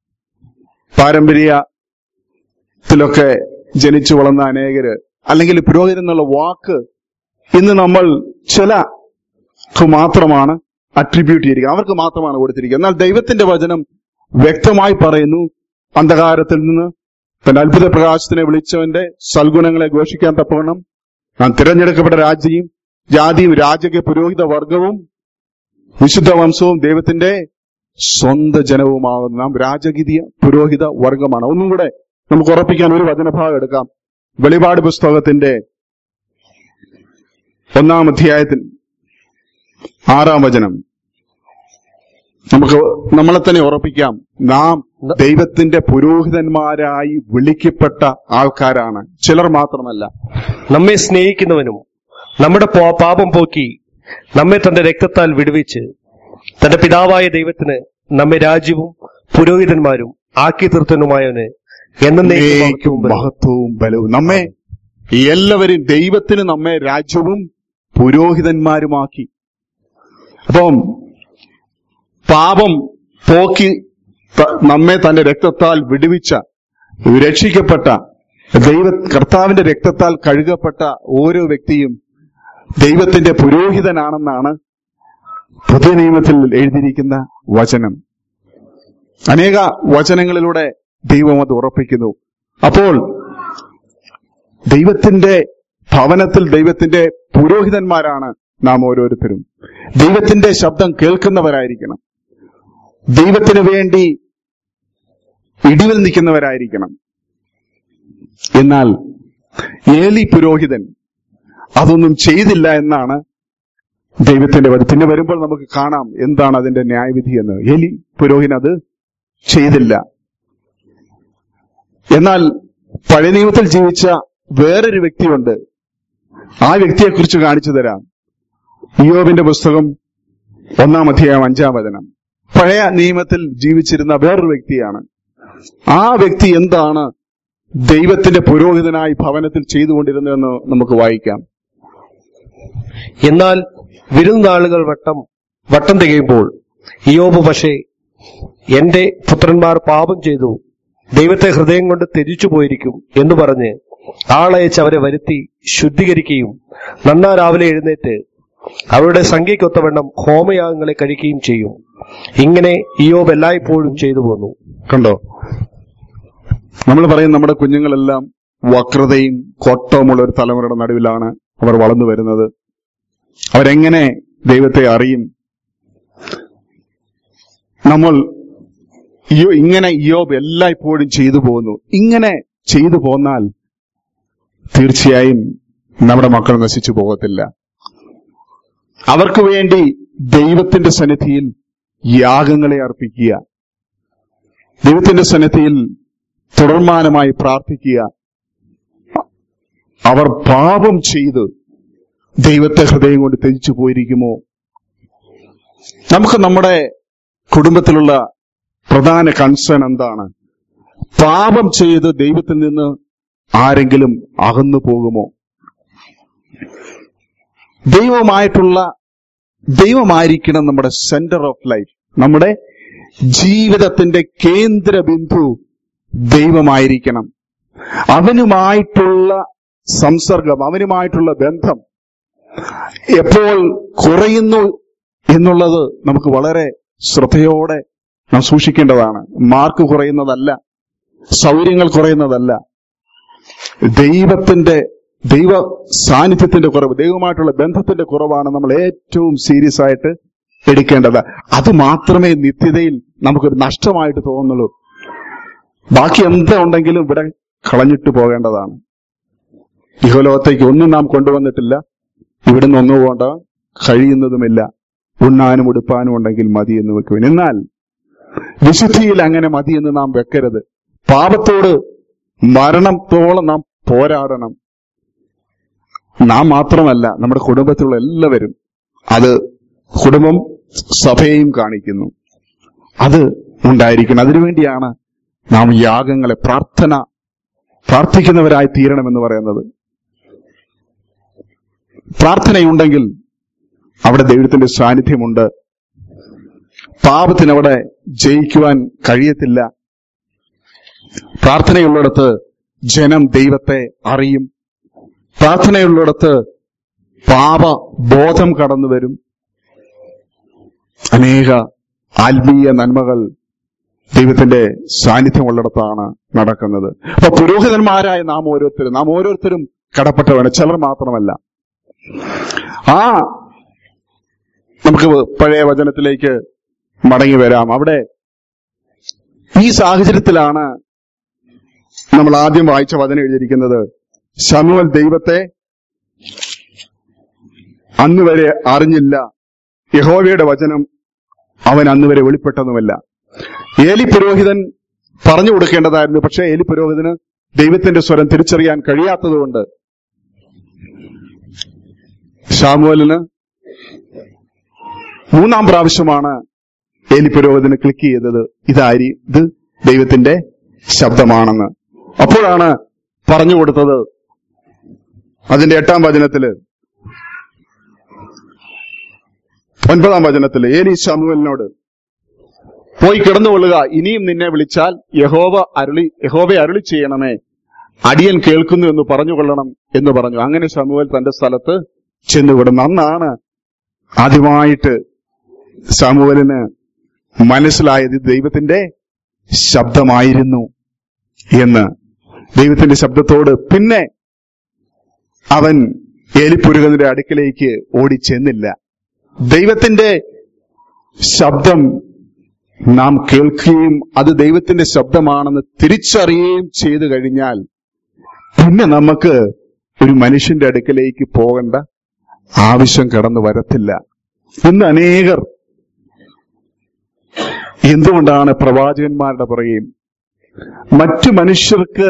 പാരമ്പര്യത്തിലൊക്കെ ജനിച്ചു വളർന്ന അനേകര് അല്ലെങ്കിൽ പുരോഹിതൻ എന്നുള്ള വാക്ക് ഇന്ന് നമ്മൾ ചില മാത്രമാണ് അട്രിബ്യൂട്ട് ചെയ്തിരിക്കുക അവർക്ക് മാത്രമാണ് കൊടുത്തിരിക്കുക എന്നാൽ ദൈവത്തിന്റെ വചനം വ്യക്തമായി പറയുന്നു അന്ധകാരത്തിൽ നിന്ന് തന്റെ അത്ഭുത പ്രകാശത്തിനെ വിളിച്ചവന്റെ സൽഗുണങ്ങളെ ഘോഷിക്കാൻ തപ്പവണ്ണം നാം തിരഞ്ഞെടുക്കപ്പെട്ട രാജ്യവും ജാതിയും രാജകീയ പുരോഹിത വർഗവും വിശുദ്ധ വംശവും ദൈവത്തിന്റെ സ്വന്തം ജനവുമാകുന്നു നാം രാജകീയ പുരോഹിത വർഗമാണ് ഒന്നും കൂടെ നമുക്ക് ഉറപ്പിക്കാൻ ഒരു വചനഭാഗം എടുക്കാം വെളിപാട് പുസ്തകത്തിന്റെ ഒന്നാം അധ്യായത്തിൽ ആറാം വചനം നമുക്ക് നമ്മളെ തന്നെ ഉറപ്പിക്കാം നാം ദൈവത്തിന്റെ പുരോഹിതന്മാരായി വിളിക്കപ്പെട്ട ആൾക്കാരാണ് ചിലർ മാത്രമല്ല നമ്മെ സ്നേഹിക്കുന്നവനും നമ്മുടെ പോ- പാപം പോക്കി നമ്മെ തന്റെ രക്തത്താൽ വിടുവിച്ച് തന്റെ പിതാവായ ദൈവത്തിന് നമ്മെ രാജ്യവും പുരോഹിതന്മാരും ആക്കി തീർത്തനുമായവന് എന്നേക്കും എന്നേക്കും മഹത്വവും ബലവും നമ്മെ എല്ലാവരും ദൈവത്തിന് നമ്മെ രാജ്യവും പുരോഹിതന്മാരുമാക്കി അപ്പം പാപം പോക്കി ത- നമ്മെ തന്റെ രക്തത്താൽ വിടുവിച്ച രക്ഷിക്കപ്പെട്ട ദൈവ കർത്താവിന്റെ രക്തത്താൽ കഴുകപ്പെട്ട ഓരോ വ്യക്തിയും ദൈവത്തിന്റെ പുരോഹിതനാണെന്നാണ് പുതിയ നിയമത്തിൽ എഴുതിയിരിക്കുന്ന വചനം അനേക വചനങ്ങളിലൂടെ ദൈവം അത് ഉറപ്പിക്കുന്നു അപ്പോൾ ദൈവത്തിന്റെ ഭവനത്തിൽ ദൈവത്തിന്റെ പുരോഹിതന്മാരാണ് നാം ഓരോരുത്തരും ദൈവത്തിന്റെ ശബ്ദം കേൾക്കുന്നവരായിരിക്കണം ദൈവത്തിന് വേണ്ടി ഇടിവിൽ നിൽക്കുന്നവരായിരിക്കണം എന്നാൽ ഏലി പുരോഹിതൻ അതൊന്നും ചെയ്തില്ല എന്നാണ് ദൈവത്തിന്റെ വചനം പിന്നെ വരുമ്പോൾ നമുക്ക് കാണാം എന്താണ് അതിന്റെ ന്യായവിധി എന്ന് ഏലി പുരോഹിതൻ അത് ചെയ്തില്ല എന്നാൽ പഴയ നിയമത്തിൽ ജീവിച്ച വേറൊരു വ്യക്തിയുണ്ട് ആ വ്യക്തിയെക്കുറിച്ച് കാണിച്ചു തരാം ഇയോബിന്റെ പുസ്തകം ഒന്നാം അധ്യായം അഞ്ചാം വചനം പഴയ നിയമത്തിൽ ജീവിച്ചിരുന്ന വേറൊരു വ്യക്തിയാണ് ആ വ്യക്തി എന്താണ് ദൈവത്തിന്റെ പുരോഹിതനായി ഭവനത്തിൽ ചെയ്തുകൊണ്ടിരുന്നതെന്ന് നമുക്ക് വായിക്കാം എന്നാൽ വിരുന്നാളുകൾ വട്ടം വട്ടം തികയുമ്പോൾ ഇയോബ് പക്ഷേ എന്റെ പുത്രന്മാർ പാപം ചെയ്തു ദൈവത്തെ ഹൃദയം കൊണ്ട് ത്യജിച്ചു പോയിരിക്കും എന്ന് പറഞ്ഞ് ആളയച്ച് അവരെ വരുത്തി ശുദ്ധീകരിക്കുകയും നന്നാ രാവിലെ എഴുന്നേറ്റ് അവരുടെ സംഖ്യയ്ക്കൊത്തവണ്ണം ഹോമയാഗങ്ങളെ കഴിക്കുകയും ചെയ്യും ഇങ്ങനെ ഇയോബ് എല്ലായ്പ്പോഴും ചെയ്തു പോന്നു കണ്ടോ നമ്മൾ പറയും നമ്മുടെ കുഞ്ഞുങ്ങളെല്ലാം വക്രതയും കോട്ടവുമുള്ള ഒരു തലമുറയുടെ നടുവിലാണ് അവർ വളർന്നു വരുന്നത് അവരെങ്ങനെ ദൈവത്തെ അറിയും നമ്മൾ ഇയ്യോ ഇങ്ങനെ യോബ് എല്ലായ്പ്പോഴും ചെയ്തു പോകുന്നു ഇങ്ങനെ ചെയ്തു പോന്നാൽ തീർച്ചയായും നമ്മുടെ മക്കൾ നശിച്ചു പോകത്തില്ല അവർക്ക് വേണ്ടി ദൈവത്തിന്റെ സന്നിധിയിൽ യാഗങ്ങളെ അർപ്പിക്കുക ദൈവത്തിന്റെ സന്നിധിയിൽ തുടർമാനമായി പ്രാർത്ഥിക്കുക അവർ പാപം ചെയ്ത് ദൈവത്തെ ഹൃദയം കൊണ്ട് ത്യജിച്ചു പോയിരിക്കുമോ നമുക്ക് നമ്മുടെ കുടുംബത്തിലുള്ള പ്രധാന കൺസേൺ എന്താണ് പാപം ചെയ്ത് ദൈവത്തിൽ നിന്ന് ആരെങ്കിലും അകന്നു പോകുമോ ദൈവമായിട്ടുള്ള ദൈവമായിരിക്കണം നമ്മുടെ സെന്റർ ഓഫ് ലൈഫ് നമ്മുടെ ജീവിതത്തിന്റെ കേന്ദ്ര ബിന്ദു ദൈവമായിരിക്കണം അവനുമായിട്ടുള്ള സംസർഗം അവനുമായിട്ടുള്ള ബന്ധം എപ്പോൾ കുറയുന്നു എന്നുള്ളത് നമുക്ക് വളരെ ശ്രദ്ധയോടെ നാം സൂക്ഷിക്കേണ്ടതാണ് മാർക്ക് കുറയുന്നതല്ല സൗകര്യങ്ങൾ കുറയുന്നതല്ല ദൈവത്തിന്റെ ദൈവ സാന്നിധ്യത്തിന്റെ കുറവ് ദൈവമായിട്ടുള്ള ബന്ധത്തിന്റെ കുറവാണ് നമ്മൾ ഏറ്റവും സീരിയസ് ആയിട്ട് എടുക്കേണ്ടത് അത് മാത്രമേ നിത്യതയിൽ നമുക്കൊരു നഷ്ടമായിട്ട് തോന്നുള്ളൂ ബാക്കി എന്താ ഉണ്ടെങ്കിലും ഇവിടെ കളഞ്ഞിട്ട് പോകേണ്ടതാണ് ഇഹലോകത്തേക്ക് ഒന്നും നാം കൊണ്ടുവന്നിട്ടില്ല ഇവിടുന്ന് ഒന്നും പോകേണ്ട കഴിയുന്നതുമില്ല ഉണ്ണാനും ഉടുപ്പാനും ഉണ്ടെങ്കിൽ മതി എന്ന് വെക്കുവിൻ എന്നാൽ വിശുദ്ധിയിൽ അങ്ങനെ മതി എന്ന് നാം വെക്കരുത് പാപത്തോട് മരണത്തോളം നാം പോരാടണം നാം മാത്രമല്ല നമ്മുടെ കുടുംബത്തിലുള്ള എല്ലാവരും അത് കുടുംബം സഭയെയും കാണിക്കുന്നു അത് ഉണ്ടായിരിക്കണം അതിനുവേണ്ടിയാണ് നാം യാഗങ്ങളെ പ്രാർത്ഥന പ്രാർത്ഥിക്കുന്നവരായി തീരണമെന്ന് പറയുന്നത് പ്രാർത്ഥനയുണ്ടെങ്കിൽ അവിടെ ദൈവത്തിന്റെ സാന്നിധ്യമുണ്ട് പാപത്തിന് അവിടെ ജയിക്കുവാൻ കഴിയത്തില്ല പ്രാർത്ഥനയുള്ളിടത്ത് ജനം ദൈവത്തെ അറിയും പ്രാർത്ഥനയുള്ളിടത്ത് പാപ ബോധം കടന്നു വരും അനേക ആത്മീയ നന്മകൾ ദൈവത്തിന്റെ സാന്നിധ്യമുള്ളിടത്താണ് നടക്കുന്നത് അപ്പൊ പുരോഹിതന്മാരായ നാം ഓരോരുത്തരും നാം ഓരോരുത്തരും കടപ്പെട്ടവരാണ് ചിലർ മാത്രമല്ല ആ നമുക്ക് പഴയ വചനത്തിലേക്ക് മടങ്ങി വരാം അവിടെ ഈ സാഹചര്യത്തിലാണ് നമ്മൾ ആദ്യം വായിച്ച വചനം എഴുതിയിരിക്കുന്നത് ശമുവൽ ദൈവത്തെ അന്ന് വരെ അറിഞ്ഞില്ല യഹോവയുടെ വചനം അവൻ അന്ന് വരെ വെളിപ്പെട്ടതുമല്ല ഏലി പുരോഹിതൻ പറഞ്ഞു കൊടുക്കേണ്ടതായിരുന്നു പക്ഷേ ഏലി പുരോഹിതന് ദൈവത്തിന്റെ സ്വരം തിരിച്ചറിയാൻ കഴിയാത്തതുകൊണ്ട് ഷാമുവലിന് മൂന്നാം പ്രാവശ്യമാണ് ഏലി പുരോഹിതന് ക്ലിക്ക് ചെയ്തത് ഇതായി ഇത് ദൈവത്തിന്റെ ശബ്ദമാണെന്ന് അപ്പോഴാണ് പറഞ്ഞു കൊടുത്തത് അതിന്റെ എട്ടാം വചനത്തില് ഒൻപതാം വചനത്തില് ഏലി ശാമുവലിനോട് പോയി കിടന്നുകൊള്ളുക ഇനിയും നിന്നെ വിളിച്ചാൽ യഹോവ അരുളി യഹോവയെ അരുളി ചെയ്യണമേ അടിയൻ കേൾക്കുന്നു എന്ന് പറഞ്ഞുകൊള്ളണം എന്ന് പറഞ്ഞു അങ്ങനെ ശമുവൽ തന്റെ സ്ഥലത്ത് ചെന്നുവിടുന്നു അന്നാണ് ആദ്യമായിട്ട് സാമുവലിന് മനസ്സിലായത് ഇത് ദൈവത്തിന്റെ ശബ്ദമായിരുന്നു എന്ന് ദൈവത്തിന്റെ ശബ്ദത്തോട് പിന്നെ അവൻ ഏലിപ്പുരുകന്റെ അടുക്കലേക്ക് ഓടിച്ചെന്നില്ല ദൈവത്തിന്റെ ശബ്ദം നാം കേൾക്കുകയും അത് ദൈവത്തിന്റെ ശബ്ദമാണെന്ന് തിരിച്ചറിയുകയും ചെയ്തു കഴിഞ്ഞാൽ പിന്നെ നമുക്ക് ഒരു മനുഷ്യന്റെ അടുക്കലേക്ക് പോകേണ്ട ആവശ്യം കടന്നു വരത്തില്ല ഇന്ന് അനേകർ എന്തുകൊണ്ടാണ് പ്രവാചകന്മാരുടെ പുറകെയും മറ്റു മനുഷ്യർക്ക്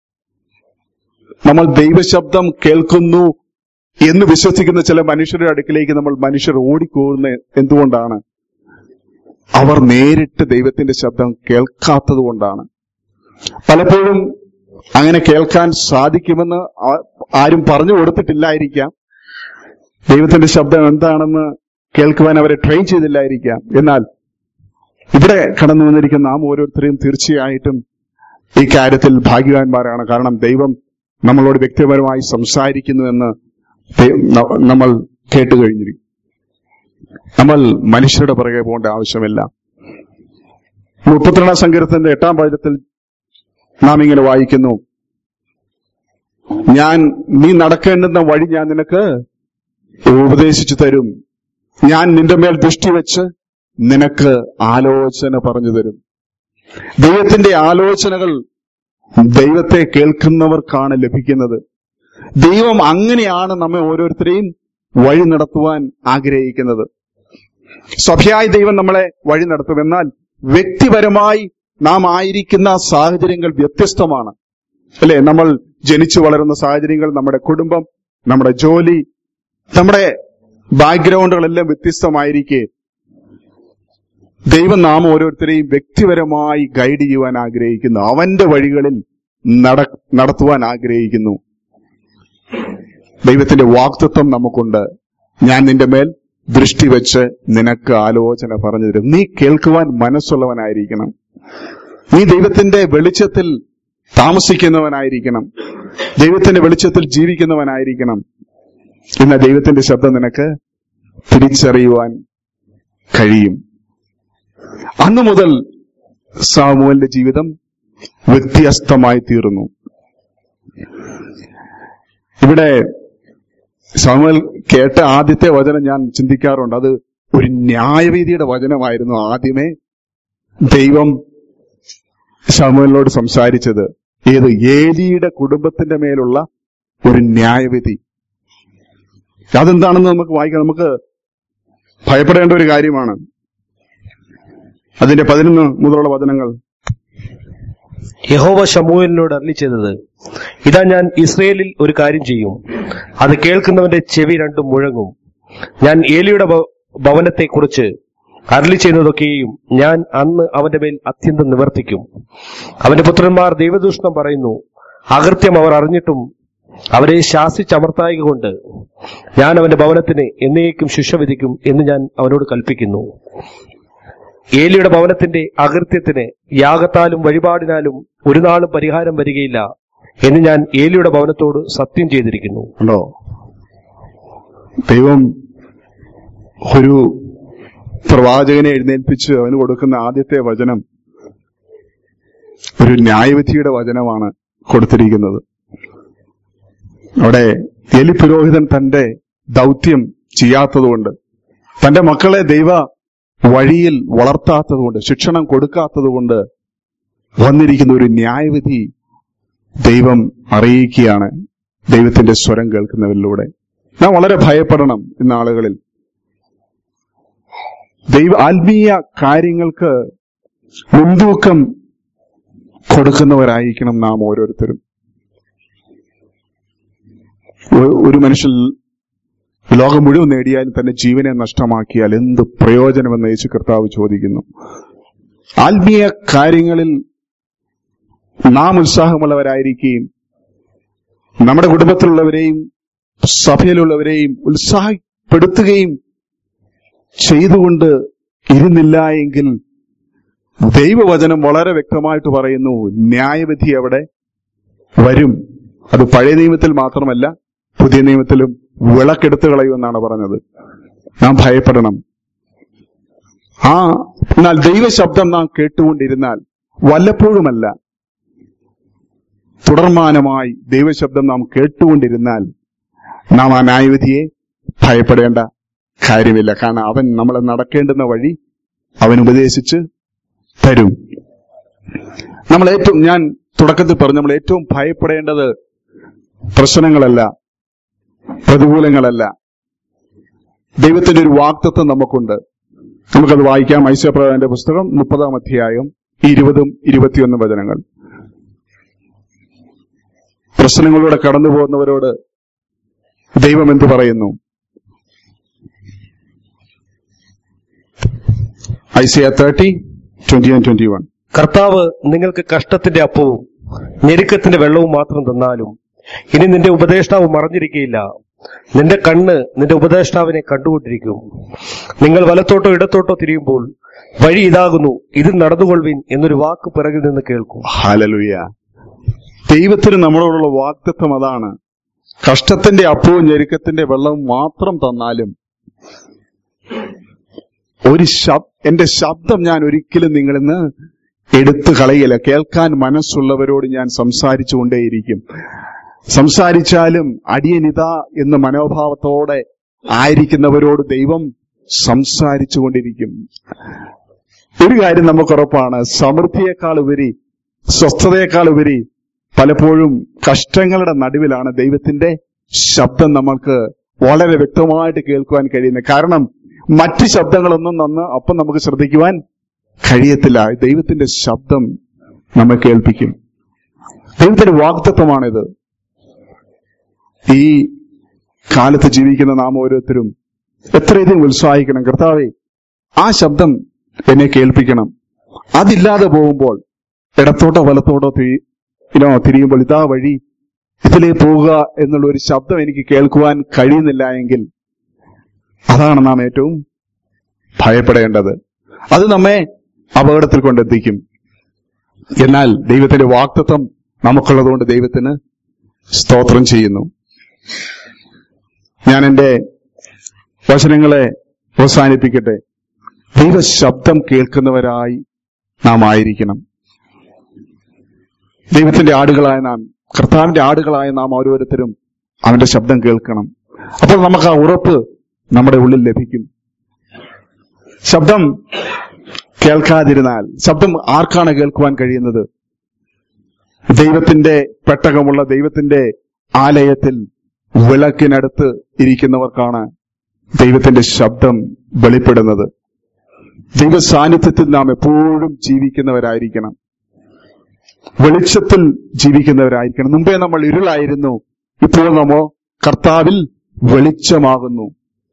നമ്മൾ ദൈവശബ്ദം കേൾക്കുന്നു എന്ന് വിശ്വസിക്കുന്ന ചില മനുഷ്യരുടെ അടുക്കിലേക്ക് നമ്മൾ മനുഷ്യർ ഓടിപ്പോകുന്ന എന്തുകൊണ്ടാണ് അവർ നേരിട്ട് ദൈവത്തിന്റെ ശബ്ദം കേൾക്കാത്തത് കൊണ്ടാണ് പലപ്പോഴും അങ്ങനെ കേൾക്കാൻ സാധിക്കുമെന്ന് ആ- ആരും പറഞ്ഞു കൊടുത്തിട്ടില്ലായിരിക്കാം ദൈവത്തിന്റെ ശബ്ദം എന്താണെന്ന് കേൾക്കുവാൻ അവരെ ട്രെയിൻ ചെയ്തില്ലായിരിക്കാം എന്നാൽ ഇവിടെ കടന്നു വന്നിരിക്കുന്ന നാം ഓരോരുത്തരെയും തീർച്ചയായിട്ടും ഈ കാര്യത്തിൽ ഭാഗ്യവാന്മാരാണ് കാരണം ദൈവം നമ്മളോട് വ്യക്തിപരമായി സംസാരിക്കുന്നു എന്ന് ദൈ- ന- നമ്മൾ കേട്ട് കഴിഞ്ഞിരിക്കും നമ്മൾ മനുഷ്യരുടെ പുറകെ പോകേണ്ട ആവശ്യമില്ല മുപ്പത്തിരണ്ടാം സങ്കീർത്തന്റെ എട്ടാം പദ്യത്തിൽ നാം ഇങ്ങനെ വായിക്കുന്നു ഞാൻ നീ നടക്കേണ്ടുന്ന വഴി ഞാൻ നിനക്ക് ഉപദേശിച്ചു തരും ഞാൻ നിന്റെ മേൽ ദൃഷ്ടി വെച്ച് നിനക്ക് ആലോചന പറഞ്ഞു തരും ദൈവത്തിന്റെ ആലോചനകൾ ദൈവത്തെ കേൾക്കുന്നവർക്കാണ് ലഭിക്കുന്നത് ദൈവം അങ്ങനെയാണ് നമ്മെ ഓരോരുത്തരെയും വഴി നടത്തുവാൻ ആഗ്രഹിക്കുന്നത് സഭയായി ദൈവം നമ്മളെ വഴി നടത്തും എന്നാൽ വ്യക്തിപരമായി നാം ആയിരിക്കുന്ന സാഹചര്യങ്ങൾ വ്യത്യസ്തമാണ് അല്ലെ നമ്മൾ ജനിച്ചു വളരുന്ന സാഹചര്യങ്ങൾ നമ്മുടെ കുടുംബം നമ്മുടെ ജോലി നമ്മുടെ ബാക്ക്ഗ്രൗണ്ടുകളെല്ലാം വ്യത്യസ്തമായിരിക്കെ ദൈവം നാം ഓരോരുത്തരെയും വ്യക്തിപരമായി ഗൈഡ് ചെയ്യുവാൻ ആഗ്രഹിക്കുന്നു അവന്റെ വഴികളിൽ നട നടത്തുവാൻ ആഗ്രഹിക്കുന്നു ദൈവത്തിന്റെ വാക്തത്വം നമുക്കുണ്ട് ഞാൻ നിന്റെ മേൽ ദൃഷ്ടി വെച്ച് നിനക്ക് ആലോചന പറഞ്ഞു തരും നീ കേൾക്കുവാൻ മനസ്സുള്ളവനായിരിക്കണം നീ ദൈവത്തിന്റെ വെളിച്ചത്തിൽ താമസിക്കുന്നവനായിരിക്കണം ദൈവത്തിന്റെ വെളിച്ചത്തിൽ ജീവിക്കുന്നവനായിരിക്കണം എന്ന ദൈവത്തിന്റെ ശബ്ദം നിനക്ക് തിരിച്ചറിയുവാൻ കഴിയും അന്നു മുതൽ സാമുവലിന്റെ ജീവിതം വ്യത്യസ്തമായി തീർന്നു ഇവിടെ സാമുവൽ കേട്ട ആദ്യത്തെ വചനം ഞാൻ ചിന്തിക്കാറുണ്ട് അത് ഒരു ന്യായവിധിയുടെ വചനമായിരുന്നു ആദ്യമേ ദൈവം സാമുവലിനോട് സംസാരിച്ചത് ഏത് ഏലിയുടെ കുടുംബത്തിന്റെ മേലുള്ള ഒരു ന്യായവിധി അതെന്താണെന്ന് നമുക്ക് വായിക്കാം നമുക്ക് ഭയപ്പെടേണ്ട ഒരു കാര്യമാണ് അതിന്റെ പതിനൊന്ന് മുതലുള്ള വചനങ്ങൾ യഹോവ ശമൂഹലിനോട് അരളി ചെയ്തത് ഇതാ ഞാൻ ഇസ്രയേലിൽ ഒരു കാര്യം ചെയ്യും അത് കേൾക്കുന്നവന്റെ ചെവി രണ്ടും മുഴങ്ങും ഞാൻ ഏലിയുടെ ഭ- ഭവനത്തെക്കുറിച്ച് അരളി ചെയ്യുന്നതൊക്കെയും ഞാൻ അന്ന് അവന്റെ മേൽ അത്യന്തം നിവർത്തിക്കും അവന്റെ പുത്രന്മാർ ദൈവദൂഷണം പറയുന്നു അകൃത്യം അവർ അറിഞ്ഞിട്ടും അവരെ ശാസിച്ചമർത്തായക കൊണ്ട് ഞാൻ അവന്റെ ഭവനത്തിന് എന്നേക്കും ശിക്ഷ വിധിക്കും എന്ന് ഞാൻ അവനോട് കൽപ്പിക്കുന്നു ഏലിയുടെ ഭവനത്തിന്റെ അകൃത്യത്തിന് യാഗത്താലും വഴിപാടിനാലും ഒരു നാളും പരിഹാരം വരികയില്ല എന്ന് ഞാൻ ഏലിയുടെ ഭവനത്തോട് സത്യം ചെയ്തിരിക്കുന്നു ഉണ്ടോ ദൈവം ഒരു പ്രവാചകനെ എഴുന്നേൽപ്പിച്ച് അവന് കൊടുക്കുന്ന ആദ്യത്തെ വചനം ഒരു ന്യായവിധിയുടെ വചനമാണ് കൊടുത്തിരിക്കുന്നത് അവിടെ എലി പുരോഹിതൻ തന്റെ ദൗത്യം ചെയ്യാത്തതുകൊണ്ട് തന്റെ മക്കളെ ദൈവ വഴിയിൽ വളർത്താത്തതുകൊണ്ട് ശിക്ഷണം കൊടുക്കാത്തതുകൊണ്ട് വന്നിരിക്കുന്ന ഒരു ന്യായവിധി ദൈവം അറിയിക്കുകയാണ് ദൈവത്തിന്റെ സ്വരം കേൾക്കുന്നവരിലൂടെ നാം വളരെ ഭയപ്പെടണം ഇന്ന് ആളുകളിൽ ദൈവ ആത്മീയ കാര്യങ്ങൾക്ക് മുൻതൂക്കം കൊടുക്കുന്നവരായിരിക്കണം നാം ഓരോരുത്തരും ഒ- ഒരു മനുഷ്യൻ ലോകം മുഴുവൻ നേടിയാലും തന്റെ ജീവനെ നഷ്ടമാക്കിയാൽ എന്ത് പ്രയോജനമെന്ന് യേശു കർത്താവ് ചോദിക്കുന്നു ആത്മീയ കാര്യങ്ങളിൽ നാം ഉത്സാഹമുള്ളവരായിരിക്കുകയും നമ്മുടെ കുടുംബത്തിലുള്ളവരെയും സഭയിലുള്ളവരെയും ഉത്സാഹപ്പെടുത്തുകയും ചെയ്തുകൊണ്ട് ഇരുന്നില്ല എങ്കിൽ ദൈവവചനം വളരെ വ്യക്തമായിട്ട് പറയുന്നു ന്യായവിധി അവിടെ വരും അത് പഴയ നിയമത്തിൽ മാത്രമല്ല പുതിയ നിയമത്തിലും വിളക്കെടുത്ത് കളയുമെന്നാണ് പറഞ്ഞത് നാം ഭയപ്പെടണം ആ എന്നാൽ ദൈവശബ്ദം നാം കേട്ടുകൊണ്ടിരുന്നാൽ വല്ലപ്പോഴുമല്ല തുടർമാനമായി ദൈവശബ്ദം നാം കേട്ടുകൊണ്ടിരുന്നാൽ നാം ആ ന്യായവിധിയെ ഭയപ്പെടേണ്ട കാര്യമില്ല കാരണം അവൻ നമ്മളെ നടക്കേണ്ടുന്ന വഴി അവൻ ഉപദേശിച്ച് തരും നമ്മൾ ഏറ്റവും ഞാൻ തുടക്കത്തിൽ പറഞ്ഞു നമ്മൾ ഏറ്റവും ഭയപ്പെടേണ്ടത് പ്രശ്നങ്ങളല്ല പ്രതികൂലങ്ങളല്ല ദൈവത്തിന്റെ ഒരു വാക്തത്വം നമുക്കുണ്ട് നമുക്കത് വായിക്കാം ഐശ്വപ്രധാന്റെ പുസ്തകം മുപ്പതാം അധ്യായം ഇരുപതും ഇരുപത്തിയൊന്നും വചനങ്ങൾ പ്രശ്നങ്ങളിലൂടെ കടന്നു പോകുന്നവരോട് ദൈവം എന്തു പറയുന്നു Isaiah thirty twenty and twenty one കർത്താവ് നിങ്ങൾക്ക് കഷ്ടത്തിന്റെ അപ്പവും ഞെരുക്കത്തിന്റെ വെള്ളവും മാത്രം തന്നാലും ഇനി നിന്റെ ഉപദേഷ്ടാവ് മറഞ്ഞിരിക്കുകയില്ല നിന്റെ കണ്ണ് നിന്റെ ഉപദേഷ്ടാവിനെ കണ്ടുകൊണ്ടിരിക്കും നിങ്ങൾ വലത്തോട്ടോ ഇടത്തോട്ടോ തിരിയുമ്പോൾ വഴി ഇതാകുന്നു ഇതിൽ നടന്നുകൊള്ളുവിൻ എന്നൊരു വാക്ക് പിറകിൽ നിന്ന് കേൾക്കും ഹാലലുയ ദൈവത്തിന് നമ്മളോടുള്ള വാക്തത്വം അതാണ് കഷ്ടത്തിന്റെ അപ്പവും ഞെരുക്കത്തിന്റെ വെള്ളവും മാത്രം തന്നാലും ഒരു ശബ് എന്റെ ശബ്ദം ഞാൻ ഒരിക്കലും നിങ്ങളിൽ നിന്ന് എടുത്തു കളയില്ല കേൾക്കാൻ മനസ്സുള്ളവരോട് ഞാൻ സംസാരിച്ചു കൊണ്ടേയിരിക്കും സംസാരിച്ചാലും അടിയനിത എന്ന മനോഭാവത്തോടെ ആയിരിക്കുന്നവരോട് ദൈവം സംസാരിച്ചു കൊണ്ടിരിക്കും ഒരു കാര്യം നമുക്ക് ഉറപ്പാണ് സമൃദ്ധിയേക്കാൾ ഉപരി സ്വസ്ഥതയേക്കാൾ ഉപരി പലപ്പോഴും കഷ്ടങ്ങളുടെ നടുവിലാണ് ദൈവത്തിന്റെ ശബ്ദം നമ്മൾക്ക് വളരെ വ്യക്തമായിട്ട് കേൾക്കുവാൻ കഴിയുന്നത് കാരണം മറ്റ് ശബ്ദങ്ങളൊന്നും നന്ന് അപ്പം നമുക്ക് ശ്രദ്ധിക്കുവാൻ കഴിയത്തില്ല ദൈവത്തിന്റെ ശബ്ദം നമ്മെ കേൾപ്പിക്കും ദൈവത്തിന്റെ വാഗ്ദത്വമാണിത് ഈ കാലത്ത് ജീവിക്കുന്ന നാം ഓരോരുത്തരും എത്രയധികം ഉത്സാഹിക്കണം കർത്താവെ ആ ശബ്ദം എന്നെ കേൾപ്പിക്കണം അതില്ലാതെ പോകുമ്പോൾ ഇടത്തോട്ടോ വലത്തോട്ടോ തി- ഇനോ തിരിയുമ്പോൾ ഇതാ വഴി ഇതിലേ പോവുക എന്നുള്ള ഒരു ശബ്ദം എനിക്ക് കേൾക്കുവാൻ കഴിയുന്നില്ല എങ്കിൽ അതാണ് നാം ഏറ്റവും ഭയപ്പെടേണ്ടത് അത് നമ്മെ അപകടത്തിൽ കൊണ്ടെത്തിക്കും എന്നാൽ ദൈവത്തിന്റെ വാക്തത്വം നമുക്കുള്ളതുകൊണ്ട് ദൈവത്തിന് സ്തോത്രം ചെയ്യുന്നു ഞാൻ എന്റെ വചനങ്ങളെ അവസാനിപ്പിക്കട്ടെ ദൈവ ശബ്ദം കേൾക്കുന്നവരായി നാം ആയിരിക്കണം ദൈവത്തിന്റെ ആടുകളായ നാം കർത്താവിന്റെ ആടുകളായ നാം ഓരോരുത്തരും അവന്റെ ശബ്ദം കേൾക്കണം അപ്പോൾ നമുക്ക് ആ ഉറപ്പ് നമ്മുടെ ഉള്ളിൽ ലഭിക്കും ശബ്ദം കേൾക്കാതിരുന്നാൽ ശബ്ദം ആർക്കാണ് കേൾക്കുവാൻ കഴിയുന്നത് ദൈവത്തിന്റെ പെട്ടകമുള്ള ദൈവത്തിന്റെ ആലയത്തിൽ വിളക്കിനടുത്ത് ഇരിക്കുന്നവർക്കാണ് ദൈവത്തിന്റെ ശബ്ദം വെളിപ്പെടുന്നത് ദൈവ സാന്നിധ്യത്തിൽ നാം എപ്പോഴും ജീവിക്കുന്നവരായിരിക്കണം വെളിച്ചത്തിൽ ജീവിക്കുന്നവരായിരിക്കണം മുമ്പേ നമ്മൾ ഇരുളായിരുന്നു ഇപ്പോൾ നമ്മോ കർത്താവിൽ വെളിച്ചമാകുന്നു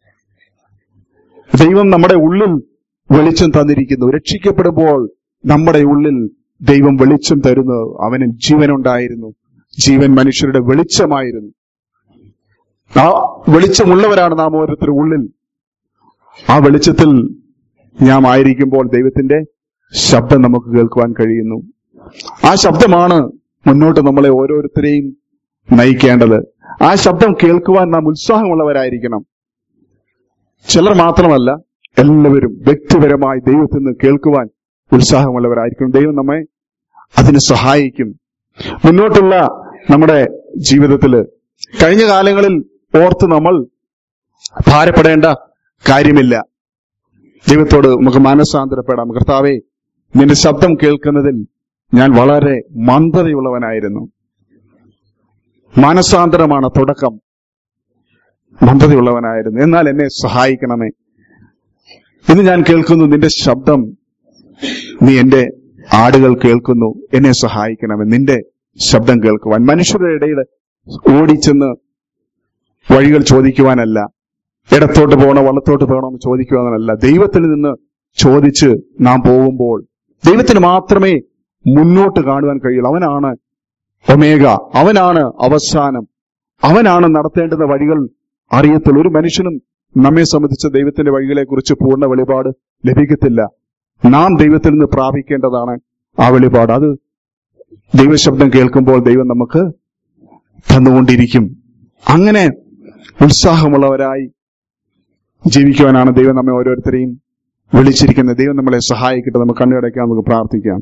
ദൈവം നമ്മുടെ ഉള്ളിൽ വെളിച്ചം തന്നിരിക്കുന്നു രക്ഷിക്കപ്പെടുമ്പോൾ നമ്മുടെ ഉള്ളിൽ ദൈവം വെളിച്ചം തരുന്നു അവനിൽ ജീവനുണ്ടായിരുന്നു ജീവൻ മനുഷ്യരുടെ വെളിച്ചമായിരുന്നു ആ വെളിച്ചമുള്ളവരാണ് നാം ഓരോരുത്തരും ഉള്ളിൽ ആ വെളിച്ചത്തിൽ നാം ആയിരിക്കുമ്പോൾ ദൈവത്തിന്റെ ശബ്ദം നമുക്ക് കേൾക്കുവാൻ കഴിയുന്നു ആ ശബ്ദമാണ് മുന്നോട്ട് നമ്മളെ ഓരോരുത്തരെയും നയിക്കേണ്ടത് ആ ശബ്ദം കേൾക്കുവാൻ നാം ഉത്സാഹമുള്ളവരായിരിക്കണം ചിലർ മാത്രമല്ല എല്ലാവരും വ്യക്തിപരമായി ദൈവത്തിൽ നിന്ന് കേൾക്കുവാൻ ഉത്സാഹമുള്ളവരായിരിക്കണം ദൈവം നമ്മെ അതിന് സഹായിക്കും മുന്നോട്ടുള്ള നമ്മുടെ ജീവിതത്തില് കഴിഞ്ഞ കാലങ്ങളിൽ ഓർത്ത് നമ്മൾ ഭാരപ്പെടേണ്ട കാര്യമില്ല ദൈവത്തോട് നമുക്ക് മാനസാന്തരപ്പെടാം കർത്താവെ നിന്റെ ശബ്ദം കേൾക്കുന്നതിൽ ഞാൻ വളരെ മന്ദതയുള്ളവനായിരുന്നു മാനസാന്തരമാണ് തുടക്കം മന്ദതയുള്ളവനായിരുന്നു എന്നാൽ എന്നെ സഹായിക്കണമേ ഇന്ന് ഞാൻ കേൾക്കുന്നു നിന്റെ ശബ്ദം നീ എന്റെ ആടുകൾ കേൾക്കുന്നു എന്നെ സഹായിക്കണമേ നിന്റെ ശബ്ദം കേൾക്കുവാൻ മനുഷ്യരുടെ ഇടയിൽ ഓടിച്ചെന്ന് വഴികൾ ചോദിക്കുവാനല്ല ഇടത്തോട്ട് പോകണോ വലത്തോട്ട് പോകണോ എന്ന് ചോദിക്കുവാനല്ല ദൈവത്തിൽ നിന്ന് ചോദിച്ച് നാം പോകുമ്പോൾ ദൈവത്തിന് മാത്രമേ മുന്നോട്ട് കാണുവാൻ കഴിയുള്ളൂ അവനാണ് ഒമേഗ അവനാണ് അവസാനം അവനാണ് നടത്തേണ്ടുന്ന വഴികൾ അറിയത്തുള്ളൂ ഒരു മനുഷ്യനും നമ്മെ സംബന്ധിച്ച ദൈവത്തിന്റെ വഴികളെ കുറിച്ച് പൂർണ്ണ വെളിപാട് ലഭിക്കത്തില്ല നാം ദൈവത്തിൽ നിന്ന് പ്രാപിക്കേണ്ടതാണ് ആ വെളിപാട് അത് ദൈവശബ്ദം കേൾക്കുമ്പോൾ ദൈവം നമുക്ക് തന്നുകൊണ്ടിരിക്കും അങ്ങനെ ഉത്സാഹമുള്ളവരായി ജീവിക്കുവാനാണ് ദൈവം നമ്മെ ഓരോരുത്തരെയും വിളിച്ചിരിക്കുന്നത് ദൈവം നമ്മളെ സഹായിക്കട്ടെ നമുക്ക് കണ്ണുകടയ്ക്കാൻ നമുക്ക് പ്രാർത്ഥിക്കാം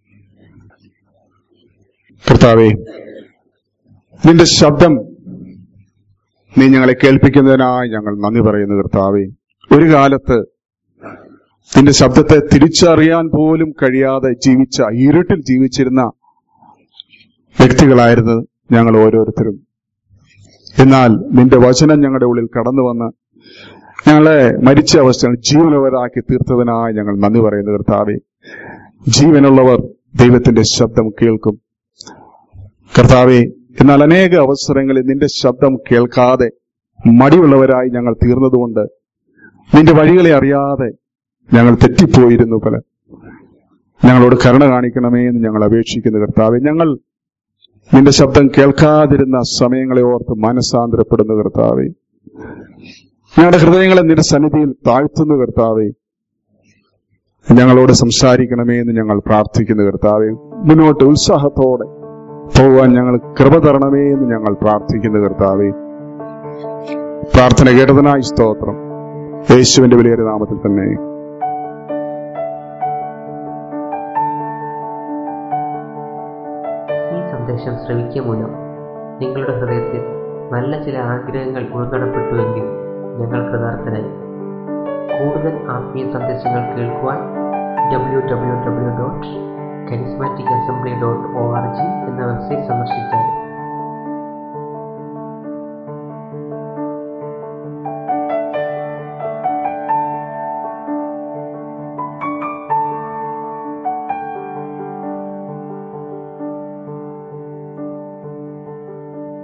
കർത്താവേ നിന്റെ ശബ്ദം നീ ഞങ്ങളെ കേൾപ്പിക്കുന്നതിനായി ഞങ്ങൾ നന്ദി പറയുന്നു കർത്താവേ ഒരു കാലത്ത് നിന്റെ ശബ്ദത്തെ തിരിച്ചറിയാൻ പോലും കഴിയാതെ ജീവിച്ച ഇരുട്ടിൽ ജീവിച്ചിരുന്ന വ്യക്തികളായിരുന്നു ഞങ്ങൾ ഓരോരുത്തരും എന്നാൽ നിന്റെ വചനം ഞങ്ങളുടെ ഉള്ളിൽ കടന്നു വന്ന് ഞങ്ങളെ മരിച്ച അവസ്ഥകൾ ജീവനുള്ളവരാക്കി തീർത്തതിനായി ഞങ്ങൾ നന്ദി പറയുന്നു കർത്താവെ ജീവനുള്ളവർ ദൈവത്തിന്റെ ശബ്ദം കേൾക്കും കർത്താവെ എന്നാൽ അനേക അവസരങ്ങളിൽ നിന്റെ ശബ്ദം കേൾക്കാതെ മടിയുള്ളവരായി ഞങ്ങൾ തീർന്നതുകൊണ്ട് നിന്റെ വഴികളെ അറിയാതെ ഞങ്ങൾ തെറ്റിപ്പോയിരുന്നു പല ഞങ്ങളോട് കരുണ കാണിക്കണമേ എന്ന് ഞങ്ങൾ അപേക്ഷിക്കുന്നു കർത്താവെ ഞങ്ങൾ നിന്റെ ശബ്ദം കേൾക്കാതിരുന്ന സമയങ്ങളെ ഓർത്ത് മനസ്സാന്തരപ്പെടുന്നു കർത്താവെ ഞങ്ങളുടെ ഹൃദയങ്ങളെ നിന്റെ സന്നിധിയിൽ താഴ്ത്തുന്നു കർത്താവെ ഞങ്ങളോട് സംസാരിക്കണമേ എന്ന് ഞങ്ങൾ പ്രാർത്ഥിക്കുന്നു കർത്താവെ മുന്നോട്ട് ഉത്സാഹത്തോടെ പോകാൻ ഞങ്ങൾ കൃപ തരണമേ എന്ന് ഞങ്ങൾ പ്രാർത്ഥിക്കുന്നു കർത്താവെ പ്രാർത്ഥന കേട്ടതിനായി സ്തോത്രം യേശുവിന്റെ വലിയൊരു നാമത്തിൽ തന്നെ സന്ദേശം ശ്രവിക്കുക മൂലം നിങ്ങളുടെ ഹൃദയത്തിൽ നല്ല ചില ആഗ്രഹങ്ങൾ ഉൾനടപ്പെട്ടുവെങ്കിൽ ഞങ്ങൾ കൃതാർത്ഥരായി കൂടുതൽ ആത്മീയ സന്ദേശങ്ങൾ കേൾക്കുവാൻ W W W dot charismatic assembly dot O R G എന്ന വെബ്സൈറ്റ് സന്ദർശിച്ചാൽ